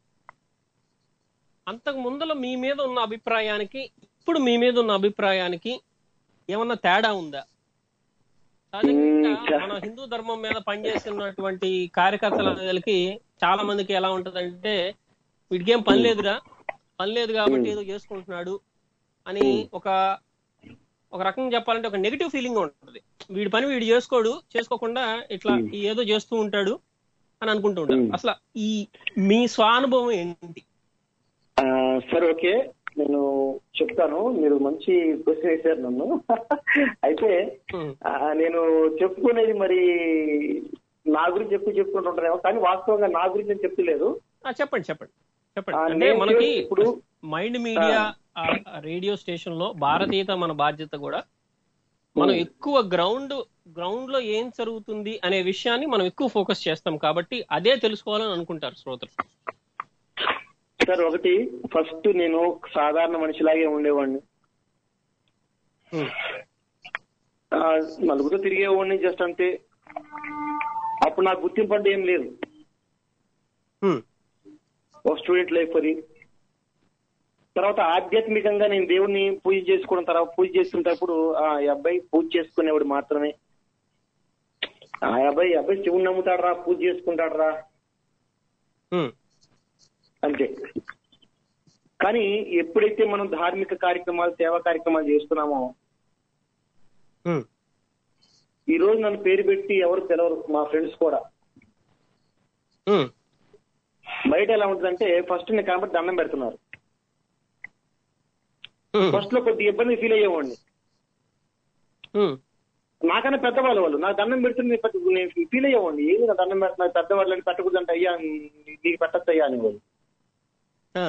అంతకు ముందల మీ మీద ఉన్న అభిప్రాయానికి ఇప్పుడు మీ మీద ఉన్న అభిప్రాయానికి ఏమన్నా తేడా ఉందా సహజంగా మ్మ్, చ- మన హిందూ ధర్మం మీద పనిచేస్తున్నటువంటి కార్యకర్తలకి చాలా మందికి ఎలా ఉంటదంటే వీడికి ఏం పని లేదురా పని లేదు కాబట్టి మ్మ్. ఏదో చేసుకుంటున్నాడు అని ఒక ఒక రకంగా చెప్పాలంటే ఒక నెగిటివ్ ఫీలింగ్ ఉంటుంది వీడి పని వీడు చేసుకోడు చేసుకోకుండా ఇట్లా మ్మ్. ఏదో చేస్తూ ఉంటాడు అని అనుకుంటూ ఉంటారు మ్మ్. అసలు ఈ మీ స్వానుభవం ఏంటి ఆ, సరే ఓకే నేను చెప్తాను మీరు మంచి క్వశ్చన్ వేశారు నన్ను అయితే మ్మ్. ఆ, నేను చెప్పుకునేది మరి నా గురించి ఎక్కువ చెప్పుకుంటుంటానేమో కానీ వాస్తవంగా నా గురించి నేను చెప్తలేదు ఆ, చెప్పండి చెప్పండి చెప్పండి ఆ, అంటే నేను మనకి ఇప్పుడు మైండ్ మీడియా రేడియో స్టేషన్ లో భారతీయత మన బాధ్యత కూడా మనం మ్మ్. ఎక్కువ గ్రౌండ్ గ్రౌండ్ లో ఏం జరుగుతుంది అనే విషయాన్ని మనం ఎక్కువ ఫోకస్ చేస్తాం కాబట్టి అదే తెలుసుకోవాలని అనుకుంటారు శ్రోతలు సార్ ఒకటి ఫస్ట్ నేను సాధారణ మనిషిలాగే ఉండేవాడిని మ్మ్. ఆ, నలుగురితో తిరిగేవాడిని జస్ట్ అంతే అప్పుడు నాకు గుర్తింపు అంటే ఏం లేదు మ్మ్. ఒక స్టూడెంట్ లైఫ్ అది తర్వాత ఆధ్యాత్మికంగా నేను దేవుణ్ణి పూజ చేసుకోవడం తర్వాత పూజ చేసుకునేటప్పుడు ఆ ఈ అబ్బాయి పూజ చేసుకునేవాడు మాత్రమే ఆ అబ్బాయి ఈ అబ్బాయి శివుని నమ్ముతాడరా పూజ చేసుకుంటాడరా మ్మ్. అంతే కానీ ఎప్పుడైతే మనం ధార్మిక కార్యక్రమాలు సేవా కార్యక్రమాలు చేస్తున్నామో మ్మ్. ఈ రోజు నన్ను పేరు పెట్టి ఎవరు తెలవరు మా ఫ్రెండ్స్ కూడా మ్మ్. బయట ఎలా ఉంటుందంటే ఫస్ట్ నేను కాబట్టి దండం పెడుతున్నారు మ్మ్. ఫస్ట్ లో కొద్దిగా ఇబ్బంది ఫీల్ అయ్యేవాడిని మ్మ్. నాకన్నా పెద్దవాళ్ళు వాళ్ళు నాకు దండం పెడుతుంది నేను పెద్ద- నేను ఫీల్ అయ్యేవాడిని ఏది నా దండం పెడుతున్నా పెద్దవాళ్ళు అని పెట్టకూడదంటే అయ్యా నీకు పెట్టచ్చు అయ్యా అనేవాళ్ళు ఆ.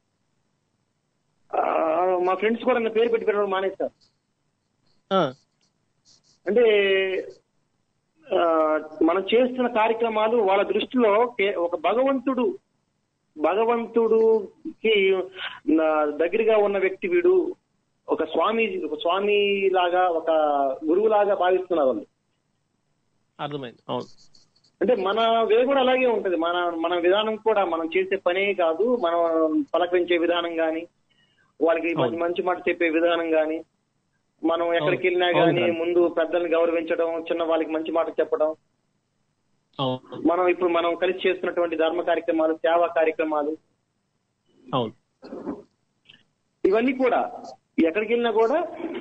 ఆ, మా ఫ్రెండ్స్ కూడా నా పేరు పెట్టి పెట్టడం మానేస్తారు ఆ. అంటే ఆ, మనం చేస్తున్న కార్యక్రమాలు వాళ్ళ దృష్టిలో కే- ఒక భగవంతుడు భగవంతుడుకి నా దగ్గరగా ఉన్న వ్యక్తి వీడు ఒక స్వామి ఒక స్వామి లాగా ఒక గురువు లాగా భావిస్తున్నారు వాళ్ళు అర్థమైంది అవును అంటే మన వే కూడా అలాగే ఉంటది మన మన విధానం కూడా మనం చేసే పనే కాదు మనం పలకరించే విధానం గాని వాళ్ళకి మంచి మంచి మాట చెప్పే విధానం గాని మనం ఎక్కడికి వెళ్ళినా అవును, గానీ అవును. ముందు పెద్దల్ని గౌరవించడం చిన్న వాళ్ళకి మంచి మాట చెప్పడం అవును మనం ఇప్పుడు మనం కలిసి చేస్తున్నటువంటి ధర్మ కార్యక్రమాలు సేవా కార్యక్రమాలు అవును ఇవన్నీ కూడా ఎక్కడికి వెళ్ళినా కూడా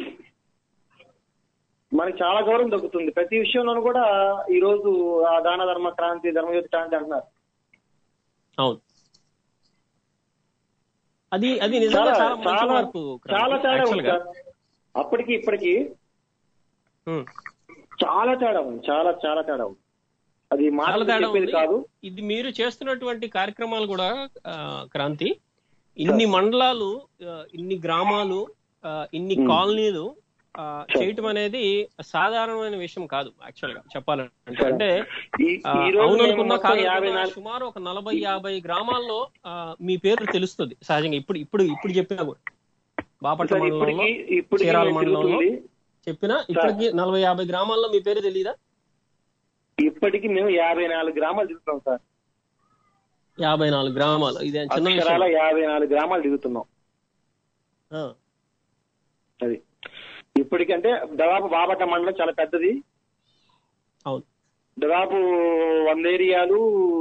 మనకి చాలా గౌరవం దక్కుతుంది ప్రతి విషయంలోనూ కూడా ఈ రోజు ఆ దాన ధర్మ క్రాంతి ధర్మయుద్ధ క్రాంతి అంటున్నారు అవును అది అది నిజంగా చాలా చాలా మంచి చాలా మార్పు చాలా తేడా యాక్చువల్ ఉంది గా సార్ అప్పటికి ఇప్పటికి ఉమ్. చాలా తేడా ఉంది చాలా చాలా తేడా ఉంది అది చాలా మాటలు తేడా చెప్పేది ఉంది కాదు ఇది మీరు చేస్తున్నటువంటి కార్యక్రమాలు కూడా ఆ, క్రాంతి ఇన్ని మండలాలు ఆ, ఇన్ని గ్రామాలు ఆ, ఇన్ని Hmm. కాలనీలు ఆ, Sure. చేయటం అనేది సాధారణమైన విషయం కాదు యాక్చువల్ గా చెప్పాలంటే Sure. అంటే ఈ ఆ, ఈ రోజు అవును మేము అనుకున్నా మొత్తం కాదు యాభై అనుకున్నా నాలుగు సుమారు ఒక నలభై యాభై గ్రామాల్లో ఆ, మీ పేరు తెలుస్తుంది సహజంగా ఇప్పుడు ఇప్పుడు ఇప్పుడు చెప్పినా కూడా బాపట్ల సార్, మండలంలో ఇప్పటికి ఇప్పటికి చీరాల మేము మండలంలో తిరుగుతుంది చెప్పినా ఇప్పటికి నలభై యాభై గ్రామాల్లో మీ పేరు తెలియదా ఇప్పటికి మేము యాభై నాలుగు గ్రామాలు తిరుగుతున్నాం సార్ యాభై నాలుగు గ్రామాలు ఇదే చిన్న అక్షరాల విషయం యాభై నాలుగు గ్రామాలు తిరుగుతున్నాం ఆ, అది ఇప్పటికంటే దాదాపు బాపట్ల మండలం చాలా పెద్దది అవును దాదాపు వంద ఏరియాలు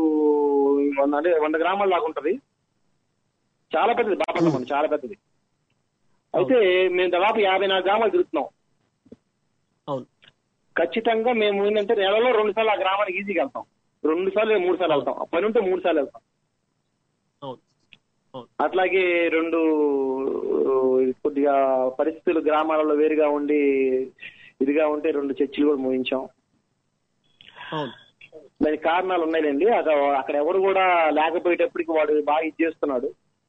వంద అంటే వంద గ్రామాల దాకా ఉంటది చాలా పెద్దది బాపట్ల మండలం చాలా పెద్దది అయితే మేము దాదాపు యాభై నాలుగు గ్రామాలు తిరుగుతున్నాం అవును ఖచ్చితంగా మేము ఏంటంటే నెలలో రెండు సార్లు ఆ గ్రామానికి ఈజీగా వెళ్తాం రెండు సార్లు లేదా మూడు సార్లు వెళ్తాం ఆ పని ఉంటే మూడు సార్లు వెళ్తాం అవును అవును అట్లాగే రెండు కొద్దిగా పరిస్థితులు గ్రామాలలో వేరుగా ఉండి ఇదిగా ఉంటే రెండు చర్చిలు కూడా ముగించాం అవును దానికి కారణాలు ఉన్నాయండి అక్కడ అక్కడ ఎవరు కూడా లేకపోయేటప్పటికి వాడు బాగా ఇది చేస్తున్నాడు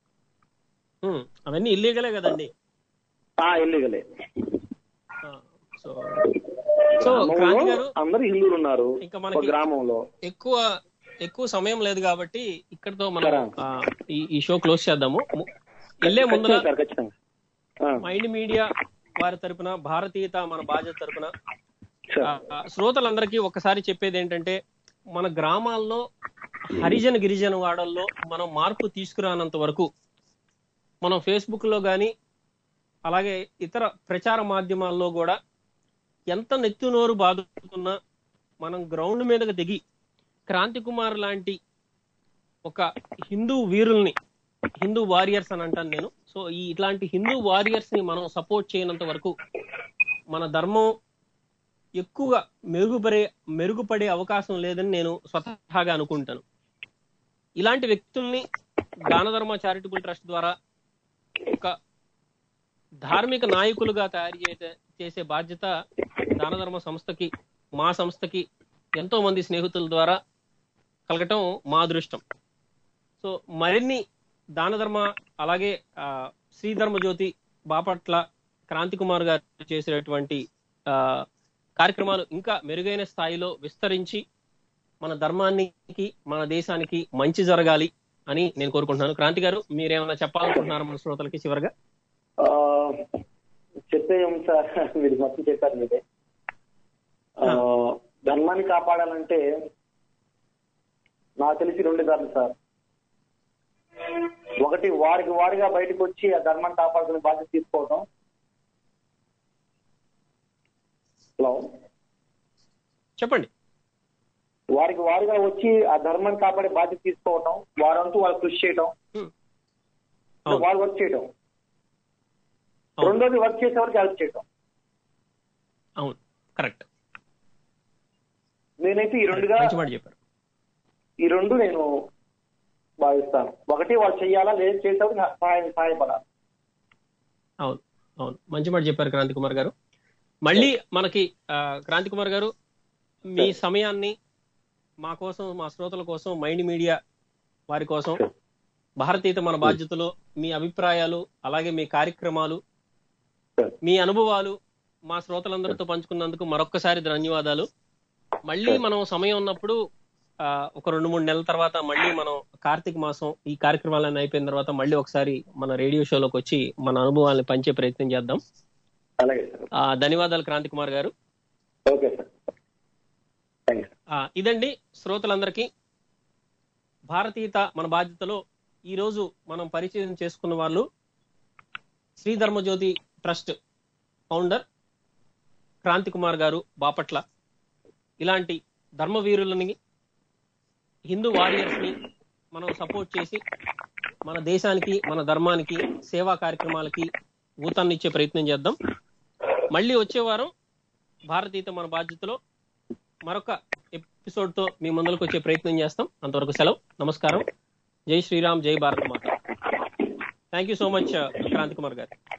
ఉమ్, అవన్నీ ఇల్లీగలే కదండి ఆ ఎల్లిగలే ఆ, సో సో క్రాంతి గారు అందరు హిందువులు ఉన్నారు ఇంకా ఒక మనకి గ్రామంలో ఎక్కువ ఎక్కువ సమయం లేదు కాబట్టి ఇక్కడతో మనం సరే. ఆ, ఈ ఈ షో క్లోజ్ చేద్దాము ము- వెళ్ళే ముందర ఖచ్చితంగా సార్ ఖచ్చితంగా ఆ, మైండ్ మీడియా వారి తరపున భారతీయత మన బాధ్యత తరపున సార్. ఆ, శ్రోతలందరికీ ఒకసారి చెప్పేది ఏంటంటే మన గ్రామాల్లో హరిజన గిరిజన వాడల్లో మనం మార్పు తీసుకురానంత వరకు మనం ఫేస్బుక్ లో గాని అలాగే ఇతర ప్రచార మాధ్యమాల్లో కూడా ఎంత నెత్తి నోరు బాదుకున్నా మనం గ్రౌండ్ మీదకి దిగి క్రాంతి కుమార్ లాంటి ఒక హిందూ వీరుల్ని హిందూ వారియర్స్ అని అంటాను నేను సో ఈ ఇట్లాంటి హిందూ వారియర్స్ ని మనం సపోర్ట్ చేయనంత వరకు మన ధర్మం ఎక్కువగా మెరుగుపడే మెరుగుపడే అవకాశం లేదని నేను స్వతహాగా అనుకుంటాను ఇలాంటి వ్యక్తుల్ని దాన ధర్మ చారిటబుల్ ట్రస్ట్ ద్వారా ఒక ధార్మిక నాయకులుగా తయారు చేసే చేసే బాధ్యత దాన ధర్మ సంస్థకి మా సంస్థకి ఎంతో మంది స్నేహితుల ద్వారా కలగటం మా అదృష్టం సో మరిన్ని దాన ధర్మ అలాగే ఆ, శ్రీధర్మ జ్యోతి బాపట్ల క్రాంతి కుమార్ గారు చేసేటువంటి ఆ, కార్యక్రమాలు ఇంకా మెరుగైన స్థాయిలో విస్తరించి మన ధర్మానికి మన దేశానికి మంచి జరగాలి అని నేను కోరుకుంటున్నాను క్రాంతి గారు మీరేమైనా చెప్పాలనుకుంటున్నారు మన శ్రోతలకి చివరిగా ఆ, చెప్పేయం సార్ మీరు మొత్తం చెప్పారు మీరే ఆ, ధర్మాన్ని కాపాడాలంటే నాకు తెలిసి రెండు దారులు సార్ ఒకటి వారికి వారిగా బయటకు వచ్చి ఆ ధర్మాన్ని కాపాడుకునే బాధ్యత తీసుకోవటం హలో చెప్పండి వారికి వారిగా వచ్చి ఆ ధర్మాన్ని కాపాడే బాధ్యత తీసుకోవటం వారంతూ వాళ్ళు కృషి చేయటం హ్మ్. అవును వాళ్ళు వర్క్ చేయటం అవును. రెండోది వర్క్ చేసే వరకు హెల్ప్ చేయటం అవును కరెక్ట్ నేనైతే ఈ రెండుగా మంచి మాట చెప్పారు ఈ రెండు నేను భావిస్తాను ఒకటి వాళ్ళు చెయ్యాలా లేదు చేసేవారు నాకు సహాయం సహాయపడాలి అవును అవును మంచి మాట చెప్పారు క్రాంతి కుమార్ గారు మళ్ళీ మనకి ఆ, క్రాంతి కుమార్ గారు మీ సమయాన్ని మా కోసం మా శ్రోతల కోసం మైండ్ మీడియా వారి కోసం భారతీయత మన బాధ్యతలో మీ అభిప్రాయాలు అలాగే మీ కార్యక్రమాలు మీ అనుభవాలు మా శ్రోతలందరితో పంచుకున్నందుకు మరొక్కసారి ధన్యవాదాలు మళ్ళీ మనం సమయం ఉన్నప్పుడు ఆ, ఒక రెండు మూడు నెలల తర్వాత మళ్ళీ మనం కార్తీక మాసం ఈ కార్యక్రమాలన్నీ అయిపోయిన తర్వాత మళ్ళీ ఒకసారి మన రేడియో షోలోకి వచ్చి మన అనుభవాలను పంచే ప్రయత్నం చేద్దాం అలాగే సార్ ఆ, ధన్యవాదాలు క్రాంతి కుమార్ గారు ఓకే సార్ థ్యాంక్ యూ ఆ, ఇదండి శ్రోతలందరికీ భారతీయత మన బాధ్యతలో ఈ రోజు మనం పరిచయం చేసుకున్న వాళ్ళు శ్రీ ధర్మజ్యోతి ట్రస్ట్ ఫౌండర్ క్రాంతి కుమార్ గారు బాపట్ల ఇలాంటి ధర్మవీరులని హిందూ వారియర్స్ ని మనం సపోర్ట్ చేసి మన దేశానికి మన ధర్మానికి సేవా కార్యక్రమాలకి ఊతాన్నిచ్చే ప్రయత్నం చేద్దాం మళ్ళీ వచ్చే వారం భారతీయత మన బాధ్యతలో మరొక ఎపిసోడ్ తో మీ ముందరకు వచ్చే ప్రయత్నం చేస్తాం అంతవరకు సెలవు నమస్కారం జై శ్రీరామ్ జై భారత్ మాత thank you so much Kranthi Kumar గారు